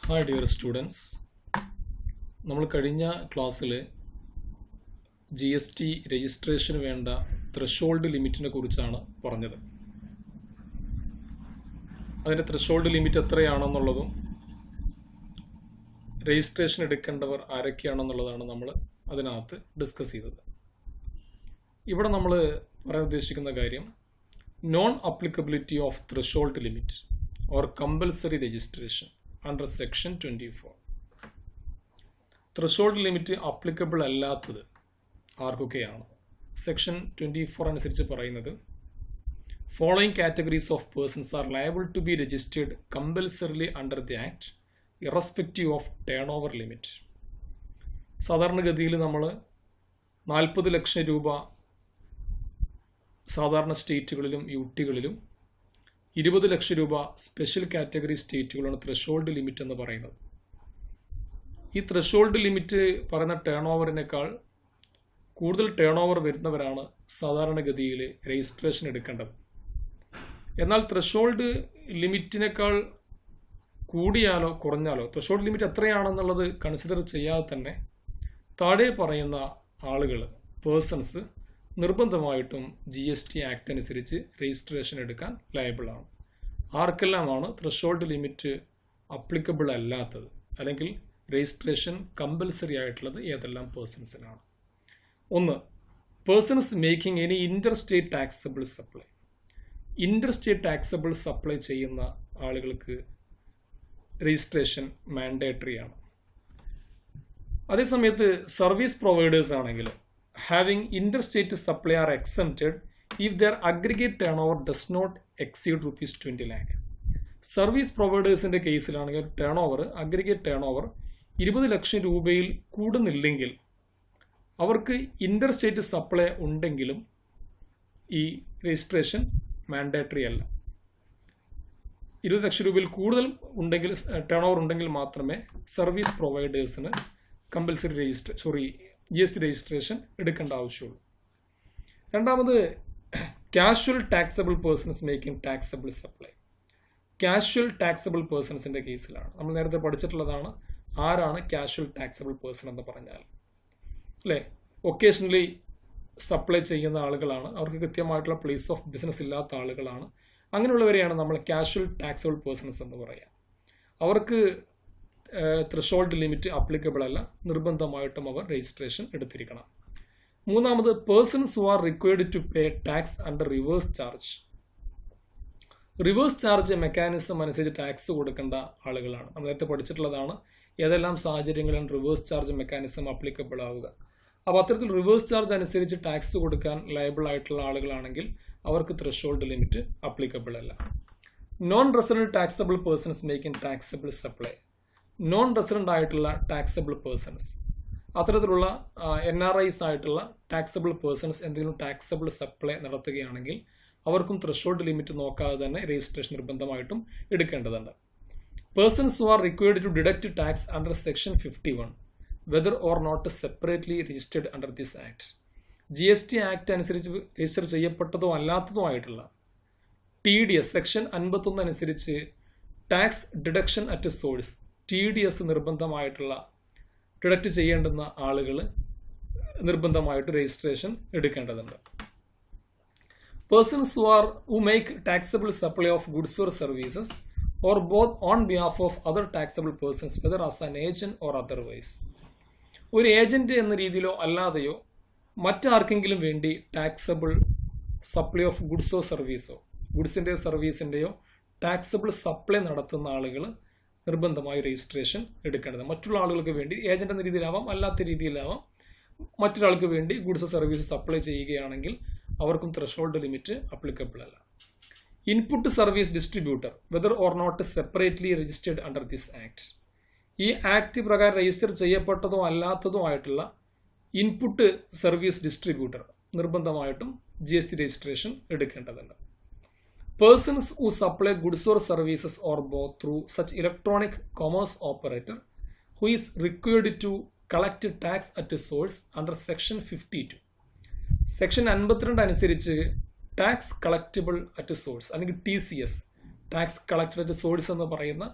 Hi dear students നമ്മൾ കഴിഞ്ഞ ക്ലാസ്സിൽ ജി എസ് ടി രജിസ്ട്രേഷന് വേണ്ട ത്രഷോൾഡ് ലിമിറ്റിനെ കുറിച്ചാണ് പറഞ്ഞത് അതിൻ്റെ ത്രഷോൾഡ് ലിമിറ്റ് എത്രയാണെന്നുള്ളതും രജിസ്ട്രേഷൻ എടുക്കേണ്ടവർ ആരൊക്കെയാണെന്നുള്ളതാണ് നമ്മൾ അതിനകത്ത് ഡിസ്കസ് ചെയ്തത് ഇവിടെ നമ്മൾ പറയാൻ ഉദ്ദേശിക്കുന്ന കാര്യം non applicability of threshold limit or compulsory registration under section twenty four threshold limit applicable അല്ലാത്തത് ആർക്കൊക്കെയാണ് സെക്ഷൻ ട്വൻറ്റി ഫോർ അനുസരിച്ച് പറയുന്നത് following categories of persons are liable to be registered compulsorily under the act irrespective of turnover limit സാധാരണഗതിയിൽ നമ്മൾ നാൽപ്പത് ലക്ഷം രൂപ സാധാരണ സ്റ്റേറ്റുകളിലും U ടികളിലും ഇരുപത് ലക്ഷം രൂപ സ്പെഷ്യൽ കാറ്റഗറി സ്റ്റേറ്റുകളാണ് ത്രഷോൾഡ് ലിമിറ്റ് എന്ന് പറയുന്നത് ഈ ത്രഷോൾഡ് ലിമിറ്റ് പറയുന്ന ടേൺ ഓവറിനേക്കാൾ കൂടുതൽ ടേൺ ഓവർ വരുന്നവരാണ് സാധാരണഗതിയിൽ രജിസ്ട്രേഷൻ എടുക്കേണ്ടത് എന്നാൽ ത്രഷോൾഡ് ലിമിറ്റിനേക്കാൾ കൂടിയാലോ കുറഞ്ഞാലോ ത്രഷോൾഡ് ലിമിറ്റ് എത്രയാണെന്നുള്ളത് കൺസിഡർ ചെയ്യാതെ തന്നെ താഴെ പറയുന്ന ആളുകൾ പേഴ്സൺസ് നിർബന്ധമായിട്ടും ജി എസ് ടി ആക്ട് അനുസരിച്ച് രജിസ്ട്രേഷൻ എടുക്കാൻ ലയബിൾ ആണ് ആർക്കെല്ലാമാണ് ത്രഷോൾഡ് ലിമിറ്റ് അപ്ലിക്കബിൾ അല്ലാത്തത് അല്ലെങ്കിൽ രജിസ്ട്രേഷൻ കമ്പൽസറി ആയിട്ടുള്ളത് ഏതെല്ലാം പേഴ്സൺസിനാണ് ഒന്ന് persons making any interstate taxable supply interstate taxable supply ചെയ്യുന്ന ആളുകൾക്ക് രജിസ്ട്രേഷൻ മാൻഡേറ്ററി ആണ് അതേസമയത്ത് സർവീസ് പ്രൊവൈഡേഴ്സ് ആണെങ്കിൽ having interstate supply are exempted if their aggregate turnover does not exceed rupees twenty lakh service പ്രൊവൈഡേഴ്സിന്റെ കേസിലാണെങ്കിൽ turnover aggregate turnover ഇരുപത് ലക്ഷം രൂപയിൽ കൂടുന്നില്ലെങ്കിൽ അവർക്ക് ഇന്റർ സ്റ്റേറ്റ് സപ്ലൈ ഉണ്ടെങ്കിലും ഈ രജിസ്ട്രേഷൻ മാൻഡേറ്ററി അല്ല ഇരുപത് ലക്ഷം രൂപയിൽ കൂടുതൽ ഉണ്ടെങ്കിൽ ടേൺ ഓവർ ഉണ്ടെങ്കിൽ മാത്രമേ സർവീസ് പ്രൊവൈഡേഴ്സിന് compulsory register sorry G S T registration എടുക്കേണ്ട ആവശ്യമുള്ളൂ രണ്ടാമത് casual taxable persons making taxable supply casual taxable പേഴ്സൺസിന്റെ കേസിലാണ് നമ്മൾ നേരത്തെ പഠിച്ചിട്ടുള്ളതാണ് ആരാണ് കാഷ്വൽ ടാക്സബിൾ പേഴ്സൺ എന്ന് പറഞ്ഞാൽ അല്ലേ ഒക്കേഷണലി സപ്ലൈ ചെയ്യുന്ന ആളുകളാണ് അവർക്ക് കൃത്യമായിട്ടുള്ള പ്ലേസ് ഓഫ് ബിസിനസ് ഇല്ലാത്ത ആളുകളാണ് അങ്ങനെയുള്ളവരെയാണ് നമ്മൾ കാഷ്വൽ ടാക്സബിൾ പേഴ്സൺസ് എന്ന് പറയുക അവർക്ക് ത്രഷോൾഡ് ലിമിറ്റ് അപ്ലിക്കബിൾ അല്ല നിർബന്ധമായിട്ടും അവർ രജിസ്ട്രേഷൻ എടുത്തിരിക്കണം മൂന്നാമത് persons who are required to pay tax under reverse charge reverse charge mechanism അനുസരിച്ച് ടാക്സ് കൊടുക്കേണ്ട ആളുകളാണ് നമ്മൾ നേരത്തെ പഠിച്ചിട്ടുള്ളതാണ് ഏതെല്ലാം സാഹചര്യങ്ങളിലാണ് റിവേഴ്സ് ചാർജ് മെക്കാനിസം അപ്ലിക്കബിൾ ആവുക അപ്പോൾ അത്തരത്തിൽ റിവേഴ്സ് ചാർജ് അനുസരിച്ച് ടാക്സ് കൊടുക്കാൻ ലയബിൾ ആയിട്ടുള്ള ആളുകളാണെങ്കിൽ അവർക്ക് ത്രഷോൾഡ് ലിമിറ്റ് അപ്ലിക്കബിൾ അല്ല non resident taxable persons making taxable supply non resident ആയിട്ടുള്ള ടാക്സബിൾ പേഴ്സൺസ് അത്തരത്തിലുള്ള എൻ ആർ ഐസ് ആയിട്ടുള്ള ടാക്സബിൾ പേഴ്സൺസ് എന്തെങ്കിലും ടാക്സബിൾ സപ്ലൈ നടത്തുകയാണെങ്കിൽ അവർക്കും ത്രഷോൾഡ് ലിമിറ്റ് നോക്കാതെ തന്നെ രജിസ്ട്രേഷൻ നിർബന്ധമായിട്ടും എടുക്കേണ്ടതുണ്ട് persons who are required to deduct tax under section fifty one whether or not separately registered under this act G S T act അനുസരിച്ച് register ചെയ്യപ്പെട്ടതോ അല്ലാത്തതോ ആയിട്ടുള്ള ടി ഡി എസ് സെക്ഷൻ അൻപത്തൊന്ന് അനുസരിച്ച് tax deduction at source T D S നിർബന്ധമായിട്ടുള്ള deduct ചെയ്യേണ്ടുന്ന ആളുകൾ നിർബന്ധമായിട്ട് രജിസ്ട്രേഷൻ എടുക്കേണ്ടതുണ്ട് persons who are who make taxable supply of goods or services or both on behalf of other taxable persons whether as an agent or otherwise ഒരു agent എന്ന രീതിയിലോ അല്ലാതെയോ മറ്റാർക്കെങ്കിലും വേണ്ടി ടാക്സബിൾ സപ്ലൈ ഓഫ് ഗുഡ്സോ സർവീസോ ഗുഡ്സിൻ്റെയോ സർവീസിൻ്റെയോ ടാക്സബിൾ സപ്ലൈ നടത്തുന്ന ആളുകൾ നിർബന്ധമായി രജിസ്ട്രേഷൻ എടുക്കേണ്ടത് മറ്റുള്ള ആളുകൾക്ക് വേണ്ടി ഏജന്റ് എന്ന രീതിയിലാവാം അല്ലാത്ത രീതിയിലാവാം മറ്റൊരാൾക്ക് വേണ്ടി ഗുഡ്സ് സർവീസ് സപ്ലൈ ചെയ്യുകയാണെങ്കിൽ അവർക്കും ത്രഷോൾഡ് ലിമിറ്റ് അപ്ലിക്കബിൾ അല്ല input service distributor whether or not separately registered under this act ഈ ആക്ട് പ്രകാരം രജിസ്റ്റർ ചെയ്യപ്പെട്ടതോ അല്ലാത്തതോ ആയിട്ടുള്ള ഇൻപുട്ട് സർവീസ് ഡിസ്ട്രിബ്യൂട്ടർ നിർബന്ധമായിട്ടും ജി എസ് ടി രജിസ്ട്രേഷൻ എടുക്കേണ്ടതുണ്ട് persons who supply goods or services or both through such electronic commerce operator who is required to collect tax at source under section fifty two section അൻപത്തിരണ്ട് അനുസരിച്ച് tax collectable at source അല്ലെങ്കിൽ T C S tax collected at source എന്ന് പറയുന്ന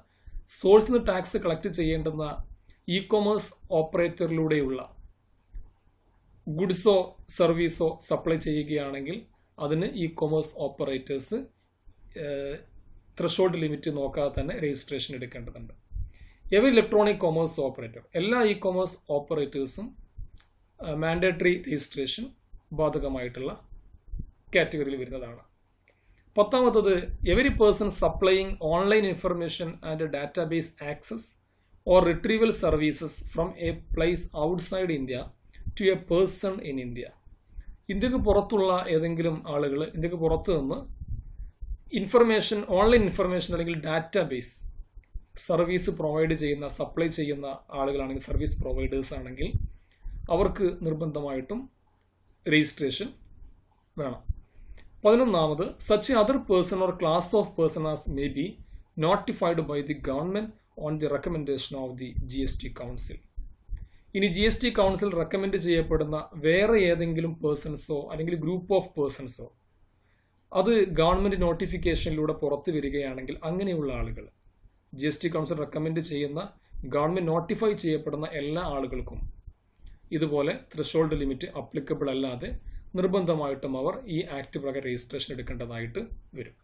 സോഴ്സിൽ നിന്ന് tax collect ചെയ്യേണ്ടുന്ന e commerce ഓപ്പറേറ്ററിലൂടെയുള്ള ഗുഡ്സോ സർവീസോ സപ്ലൈ ചെയ്യുകയാണെങ്കിൽ അതിന് e commerce operators threshold limit നോക്കാതെ തന്നെ രജിസ്ട്രേഷൻ എടുക്കേണ്ടതുണ്ട് എവർ ഇലക്ട്രോണിക് കൊമേഴ്സ് ഓപ്പറേറ്റർ എല്ലാ ഇ കൊമേഴ്സ് ഓപ്പറേറ്റേഴ്സും മാൻഡേറ്ററി രജിസ്ട്രേഷൻ ബാധകമായിട്ടുള്ള കാറ്റഗറിയിൽ വരുന്നതാണ് പത്താമത്തത് every person supplying online information and database access or retrieval services from a place outside India to a person in India ഇന്ത്യക്ക് പുറത്തുള്ള ഏതെങ്കിലും ആളുകൾ ഇന്ത്യക്ക് പുറത്ത് നിന്ന് ഇൻഫർമേഷൻ ഓൺലൈൻ ഇൻഫർമേഷൻ അല്ലെങ്കിൽ ഡാറ്റാബേസ് സർവീസ് പ്രൊവൈഡ് ചെയ്യുന്ന സപ്ലൈ ചെയ്യുന്ന ആളുകളാണെങ്കിൽ സർവീസ് പ്രൊവൈഡേഴ്സ് ആണെങ്കിൽ അവർക്ക് നിർബന്ധമായിട്ടും രജിസ്ട്രേഷൻ വേണം പതിനൊന്നാമത് such other person or class of person as may be notified by the government on the recommendation of the G S T council ഇനി G S T council recommend ചെയ്യപ്പെടുന്ന വേറെ ഏതെങ്കിലും പേഴ്സൺസോ അല്ലെങ്കിൽ ഗ്രൂപ്പ് ഓഫ് പേഴ്സൺസോ അത് government നോട്ടിഫിക്കേഷനിലൂടെ പുറത്തു വരികയാണെങ്കിൽ അങ്ങനെയുള്ള ആളുകൾ G S T council recommend ചെയ്യുന്ന ഗവൺമെന്റ് നോട്ടിഫൈ ചെയ്യപ്പെടുന്ന എല്ലാ ആളുകൾക്കും ഇതുപോലെ ത്രഷോൾഡ് ലിമിറ്റ് അപ്ലിക്കബിൾ അല്ലാതെ നിർബന്ധമായിട്ടും അവർ ഈ ആക്ട് പ്രകാരം രജിസ്ട്രേഷൻ എടുക്കേണ്ടതായിട്ട് വരും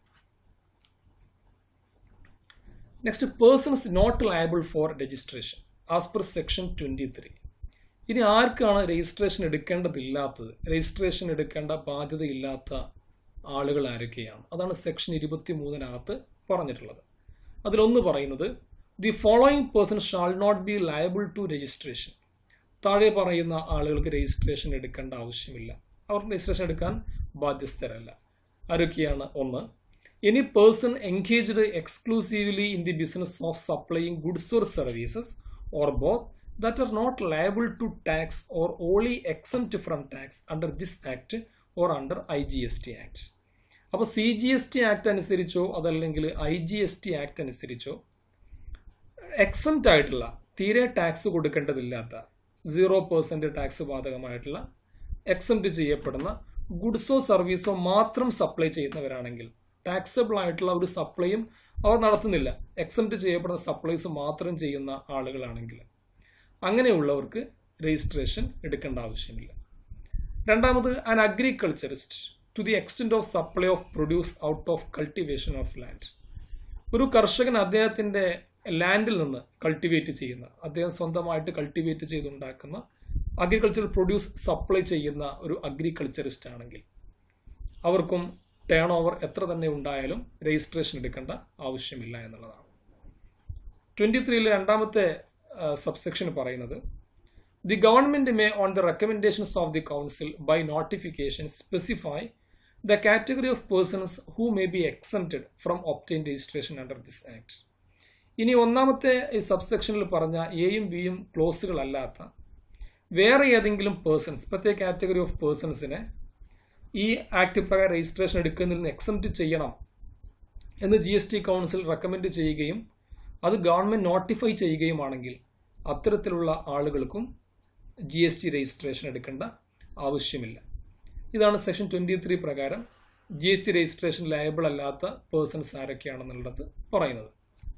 next persons not liable for registration as per section twenty three ഇനി ആർക്കാണ് രജിസ്ട്രേഷൻ എടുക്കേണ്ടതില്ലാത്തത് രജിസ്ട്രേഷൻ എടുക്കേണ്ട ബാധ്യതയില്ലാത്ത ആളുകൾ ആരൊക്കെയാണ് അതാണ് സെക്ഷൻ ഇരുപത്തി മൂന്നിനകത്ത് പറഞ്ഞിട്ടുള്ളത് അതിലൊന്ന് പറയുന്നത് the following person shall not be liable to registration താഴെ പറയുന്ന ആളുകൾക്ക് രജിസ്ട്രേഷൻ എടുക്കേണ്ട ആവശ്യമില്ല അവർ രജിസ്ട്രേഷൻ എടുക്കാൻ ബാധ്യസ്ഥരല്ല ആരൊക്കെയാണ് ഒന്ന് any person engaged exclusively in the business of supplying goods or services or both that are not liable to tax or only exempt from tax under this act or under I G S T act അപ്പോൾ C G S T act അനുസരിച്ചോ അതല്ലെങ്കിൽ I G S T act അനുസരിച്ചോ exempt ആയിട്ടുള്ള തീരെ tax കൊടുക്കേണ്ടതില്ലാത്ത zero percent tax ബാധകമായിട്ടുള്ള exempt ചെയ്യപ്പെടുന്ന ഗുഡ്സോ സർവീസോ മാത്രം സപ്ലൈ ചെയ്യുന്നവരാണെങ്കിൽ ടാക്സബിൾ ആയിട്ടുള്ള ഒരു സപ്ലൈയും അവർ നടത്തുന്നില്ല എക്സംറ്റ് ചെയ്യപ്പെടുന്ന സപ്ലൈസ് മാത്രം ചെയ്യുന്ന ആളുകളാണെങ്കിൽ അങ്ങനെയുള്ളവർക്ക് രജിസ്ട്രേഷൻ എടുക്കേണ്ട ആവശ്യമില്ല രണ്ടാമത് an agriculturist to the extent of supply of produce out of cultivation of land ഒരു കർഷകൻ അദ്ദേഹത്തിൻ്റെ ലാൻഡിൽ നിന്ന് കൾട്ടിവേറ്റ് ചെയ്യുന്ന അദ്ദേഹം സ്വന്തമായിട്ട് കൾട്ടിവേറ്റ് ചെയ്തുണ്ടാക്കുന്ന അഗ്രികൾച്ചറൽ പ്രൊഡ്യൂസ് സപ്ലൈ ചെയ്യുന്ന ഒരു അഗ്രികൾച്ചറിസ്റ്റ് ആണെങ്കിൽ അവർക്കും ടേൺ ഓവർ എത്ര തന്നെ ഉണ്ടായാലും രജിസ്ട്രേഷൻ എടുക്കേണ്ട ആവശ്യമില്ല എന്നുള്ളതാണ് ട്വൻറ്റി ത്രീയിലെ രണ്ടാമത്തെ സബ്സെക്ഷൻ പറയുന്നത് the government may on the recommendations of the council by notification specify the category of persons who may be exempted from obtain registration under this act ഇനി ഒന്നാമത്തെ ഈ സബ്സെക്ഷനിൽ പറഞ്ഞ എയും ബിയും ക്ലോസുകളല്ലാത്ത വേറെ ഏതെങ്കിലും പേഴ്സൺസ് പ്രത്യേക കാറ്റഗറി ഓഫ് പേഴ്സൺസിനെ ഈ ആക്ട് പ്രകാരം രജിസ്ട്രേഷൻ എടുക്കുന്നതിൽ നിന്ന് എക്സംറ്റ് ചെയ്യണം എന്ന് G S T council recommend ചെയ്യുകയും അത് ഗവൺമെന്റ് നോട്ടിഫൈ ചെയ്യുകയുമാണെങ്കിൽ അത്തരത്തിലുള്ള ആളുകൾക്കും ജി എസ് ടി രജിസ്ട്രേഷൻ എടുക്കേണ്ട ആവശ്യമില്ല ഇതാണ് സെക്ഷൻ ട്വൻറ്റി ത്രീ പ്രകാരം G S T registration liable അല്ലാത്ത പേഴ്സൺസ് ആരൊക്കെയാണെന്നുള്ളത് പറയുന്നത്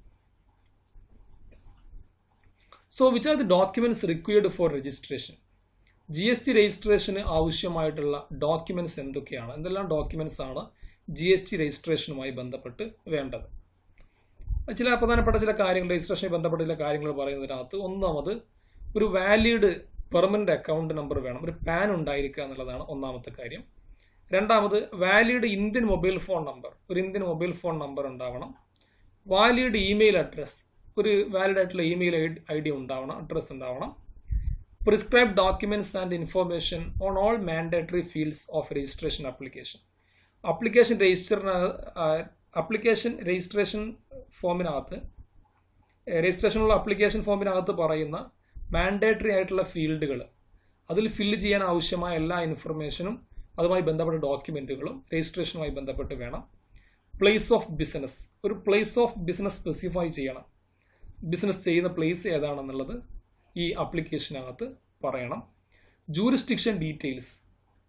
so which are the documents required for registration G S T രജിസ്ട്രേഷന് ആവശ്യമായിട്ടുള്ള ഡോക്യുമെന്റ്സ് എന്തൊക്കെയാണ് എന്തെല്ലാം ഡോക്യുമെന്റ്സ് ആണ് ജി എസ് ടി രജിസ്ട്രേഷനുമായി ബന്ധപ്പെട്ട് വേണ്ടത് ചില പ്രധാനപ്പെട്ട ചില കാര്യങ്ങൾ രജിസ്ട്രേഷനുമായി ബന്ധപ്പെട്ട ചില കാര്യങ്ങൾ പറയുന്നതിനകത്ത് ഒന്നാമത് ഒരു വാലിഡ് പെർമനന്റ് അക്കൗണ്ട് നമ്പർ വേണം ഒരു പാൻ ഉണ്ടായിരിക്കുക എന്നുള്ളതാണ് ഒന്നാമത്തെ കാര്യം രണ്ടാമത് valid Indian mobile phone number ഒരു ഇന്ത്യൻ മൊബൈൽ ഫോൺ നമ്പർ ഉണ്ടാവണം വാലിഡ് ഇമെയിൽ അഡ്രസ് ഒരു വാലിഡ് ആയിട്ടുള്ള ഇമെയിൽ ഐ ഡി ഉണ്ടാവണം അഡ്രസ് ഉണ്ടാവണം prescribe documents and information on all mandatory fields of registration application application രജിസ്റ്ററിന് ആപ്ലിക്കേഷൻ രജിസ്ട്രേഷൻ ഫോമിനകത്ത് രജിസ്ട്രേഷനുള്ള application ഫോമിനകത്ത് പറയുന്ന മാൻഡേറ്ററി ആയിട്ടുള്ള ഫീൽഡുകൾ അതിൽ ഫില്ല് ചെയ്യാൻ ആവശ്യമായ എല്ലാ ഇൻഫർമേഷനും അതുമായി ബന്ധപ്പെട്ട ഡോക്യുമെന്റുകളും രജിസ്ട്രേഷനുമായി ബന്ധപ്പെട്ട് വേണം പ്ലേസ് ഓഫ് ബിസിനസ് ഒരു പ്ലേസ് ഓഫ് ബിസിനസ് സ്പെസിഫൈ ചെയ്യണം ബിസിനസ് ചെയ്യുന്ന പ്ലേസ് ഏതാണെന്നുള്ളത് ഈ ആപ്ലിക്കേഷനകത്ത് പറയണം ജൂറിസ്ഡിക്ഷൻ ഡീറ്റെയിൽസ്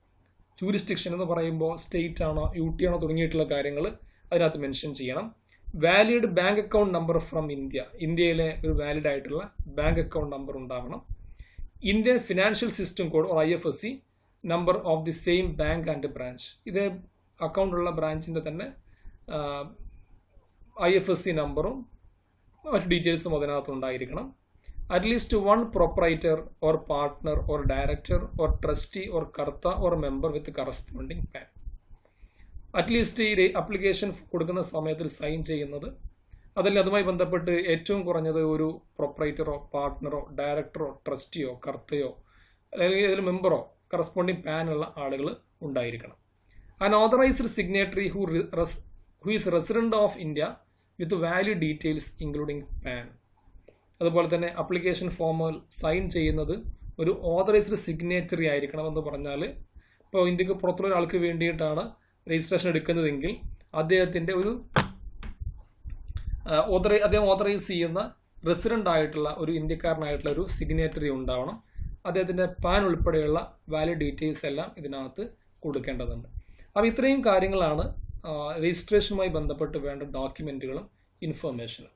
ജൂറിസ്ഡിക്ഷൻ എന്ന് പറയുമ്പോൾ സ്റ്റേറ്റ് ആണോ യു ടി ആണോ തുടങ്ങിയിട്ടുള്ള കാര്യങ്ങൾ അതിനകത്ത് മെൻഷൻ ചെയ്യണം valid bank account number from India ഇന്ത്യയിലെ ഒരു വാലിഡ് ആയിട്ടുള്ള ബാങ്ക് അക്കൗണ്ട് നമ്പർ ഉണ്ടാവണം Indian financial system code or I F S C number of the same bank and branch ഇതേ അക്കൗണ്ടുള്ള ബ്രാഞ്ചിൻ്റെ തന്നെ ഐ എഫ് എസ് സി നമ്പറും മറ്റു ഡീറ്റെയിൽസും അതിനകത്ത് ഉണ്ടായിരിക്കണം at least one proprietor or partner or director or trustee or karta or member with corresponding PAN at least ഈ application കൊടുക്കുന്ന സമയത്തിൽ സൈൻ ചെയ്യുന്നത് അതല്ല അതുമായി ബന്ധപ്പെട്ട് ഏറ്റവും കുറഞ്ഞത് ഒരു പ്രൊപ്പറൈറ്ററോ പാർട്ട്ണറോ ഡയറക്ടറോ ട്രസ്റ്റിയോ കർത്തയോ അല്ലെങ്കിൽ ഏതൊരു മെമ്പറോ കറസ്പോണ്ടിങ് പാനുള്ള ആളുകൾ ഉണ്ടായിരിക്കണം an authorised signatory who who is resident of India with value details including PAN അതുപോലെ തന്നെ അപ്ലിക്കേഷൻ ഫോമിൽ സൈൻ ചെയ്യുന്നത് ഒരു ഓതറൈസ്ഡ് സിഗ്നേറ്ററി ആയിരിക്കണം എന്ന് പറഞ്ഞാൽ ഇപ്പോൾ ഇന്ത്യക്ക് പുറത്തുള്ള ഒരാൾക്ക് വേണ്ടിയിട്ടാണ് രജിസ്ട്രേഷൻ എടുക്കുന്നതെങ്കിൽ അദ്ദേഹത്തിൻ്റെ ഒരു ഓതറൈ അദ്ദേഹം ഓതറൈസ് ചെയ്യുന്ന റെസിഡന്റ് ആയിട്ടുള്ള ഒരു ഇന്ത്യക്കാരനായിട്ടുള്ള ഒരു സിഗ്നേറ്ററി ഉണ്ടാവണം അദ്ദേഹത്തിൻ്റെ പാൻ ഉൾപ്പെടെയുള്ള വാല്യൂ ഡീറ്റെയിൽസ് എല്ലാം ഇതിനകത്ത് കൊടുക്കേണ്ടതുണ്ട് അപ്പോൾ ഇത്രയും കാര്യങ്ങളാണ് രജിസ്ട്രേഷനുമായി ബന്ധപ്പെട്ട് വേണ്ട ഡോക്യുമെൻറ്റുകളും ഇൻഫർമേഷനും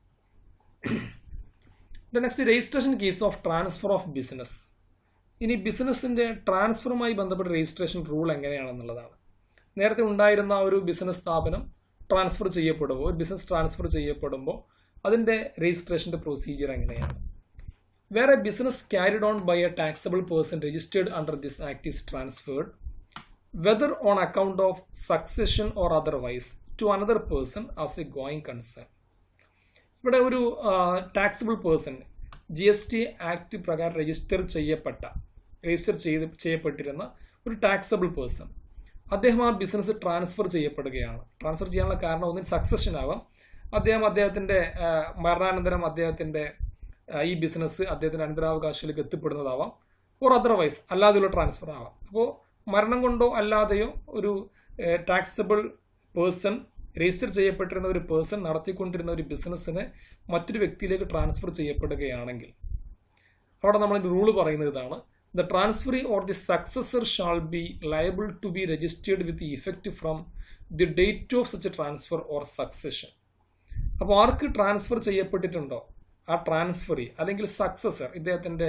next registration case of transfer of business ഇനി ബിസിനസ്സിൻ്റെ ട്രാൻസ്ഫറുമായി ബന്ധപ്പെട്ട രജിസ്ട്രേഷൻ റൂൾ എങ്ങനെയാണെന്നുള്ളതാണ് നേരത്തെ ഉണ്ടായിരുന്ന ഒരു ബിസിനസ് സ്ഥാപനം ട്രാൻസ്ഫർ ചെയ്യപ്പെടുമ്പോൾ ഒരു ബിസിനസ് ട്രാൻസ്ഫർ ചെയ്യപ്പെടുമ്പോൾ അതിൻ്റെ രജിസ്ട്രേഷൻ്റെ പ്രൊസീജിയർ എങ്ങനെയാണ് വേറെ business carried on by a taxable person registered under this act is transferred whether on account of succession or otherwise to another person as a going concern ഇവിടെ ഒരു taxable person G S T act പ്രകാരം register ചെയ്യപ്പെട്ട register ചെയ്ത് ചെയ്യപ്പെട്ടിരുന്ന ഒരു taxable person അദ്ദേഹം ആ business transfer ചെയ്യപ്പെടുകയാണ് ട്രാൻസ്ഫർ ചെയ്യാനുള്ള കാരണം ഒന്നിന് സക്സഷൻ ആവാം അദ്ദേഹം അദ്ദേഹത്തിൻ്റെ മരണാനന്തരം അദ്ദേഹത്തിൻ്റെ ഈ ബിസിനസ് അദ്ദേഹത്തിൻ്റെ അനന്തരാവകാശത്തിലേക്ക് എത്തിപ്പെടുന്നതാവാം ഓർ അതർവൈസ് അല്ലാതെയുള്ള ട്രാൻസ്ഫർ ആവാം അപ്പോൾ മരണം കൊണ്ടോ അല്ലാതെയോ ഒരു ടാക്സബിൾ പേഴ്സൺ രജിസ്റ്റർ ചെയ്യപ്പെട്ടിരുന്ന ഒരു പേഴ്സൺ നടത്തിക്കൊണ്ടിരുന്ന ഒരു ബിസിനസ്സിനെ മറ്റൊരു വ്യക്തിയിലേക്ക് ട്രാൻസ്ഫർ ചെയ്യപ്പെടുകയാണെങ്കിൽ അവിടെ നമ്മൾ റൂള് പറയുന്നത് ഇതാണ് the transferee or the successor shall be liable to be registered with effect from the date of such transfer or succession അപ്പോൾ ആർക്ക് ട്രാൻസ്ഫർ ചെയ്യപ്പെട്ടിട്ടുണ്ടോ ആ ട്രാൻസ്ഫറി അല്ലെങ്കിൽ സക്സസർ ഇദ്ദേഹത്തിൻ്റെ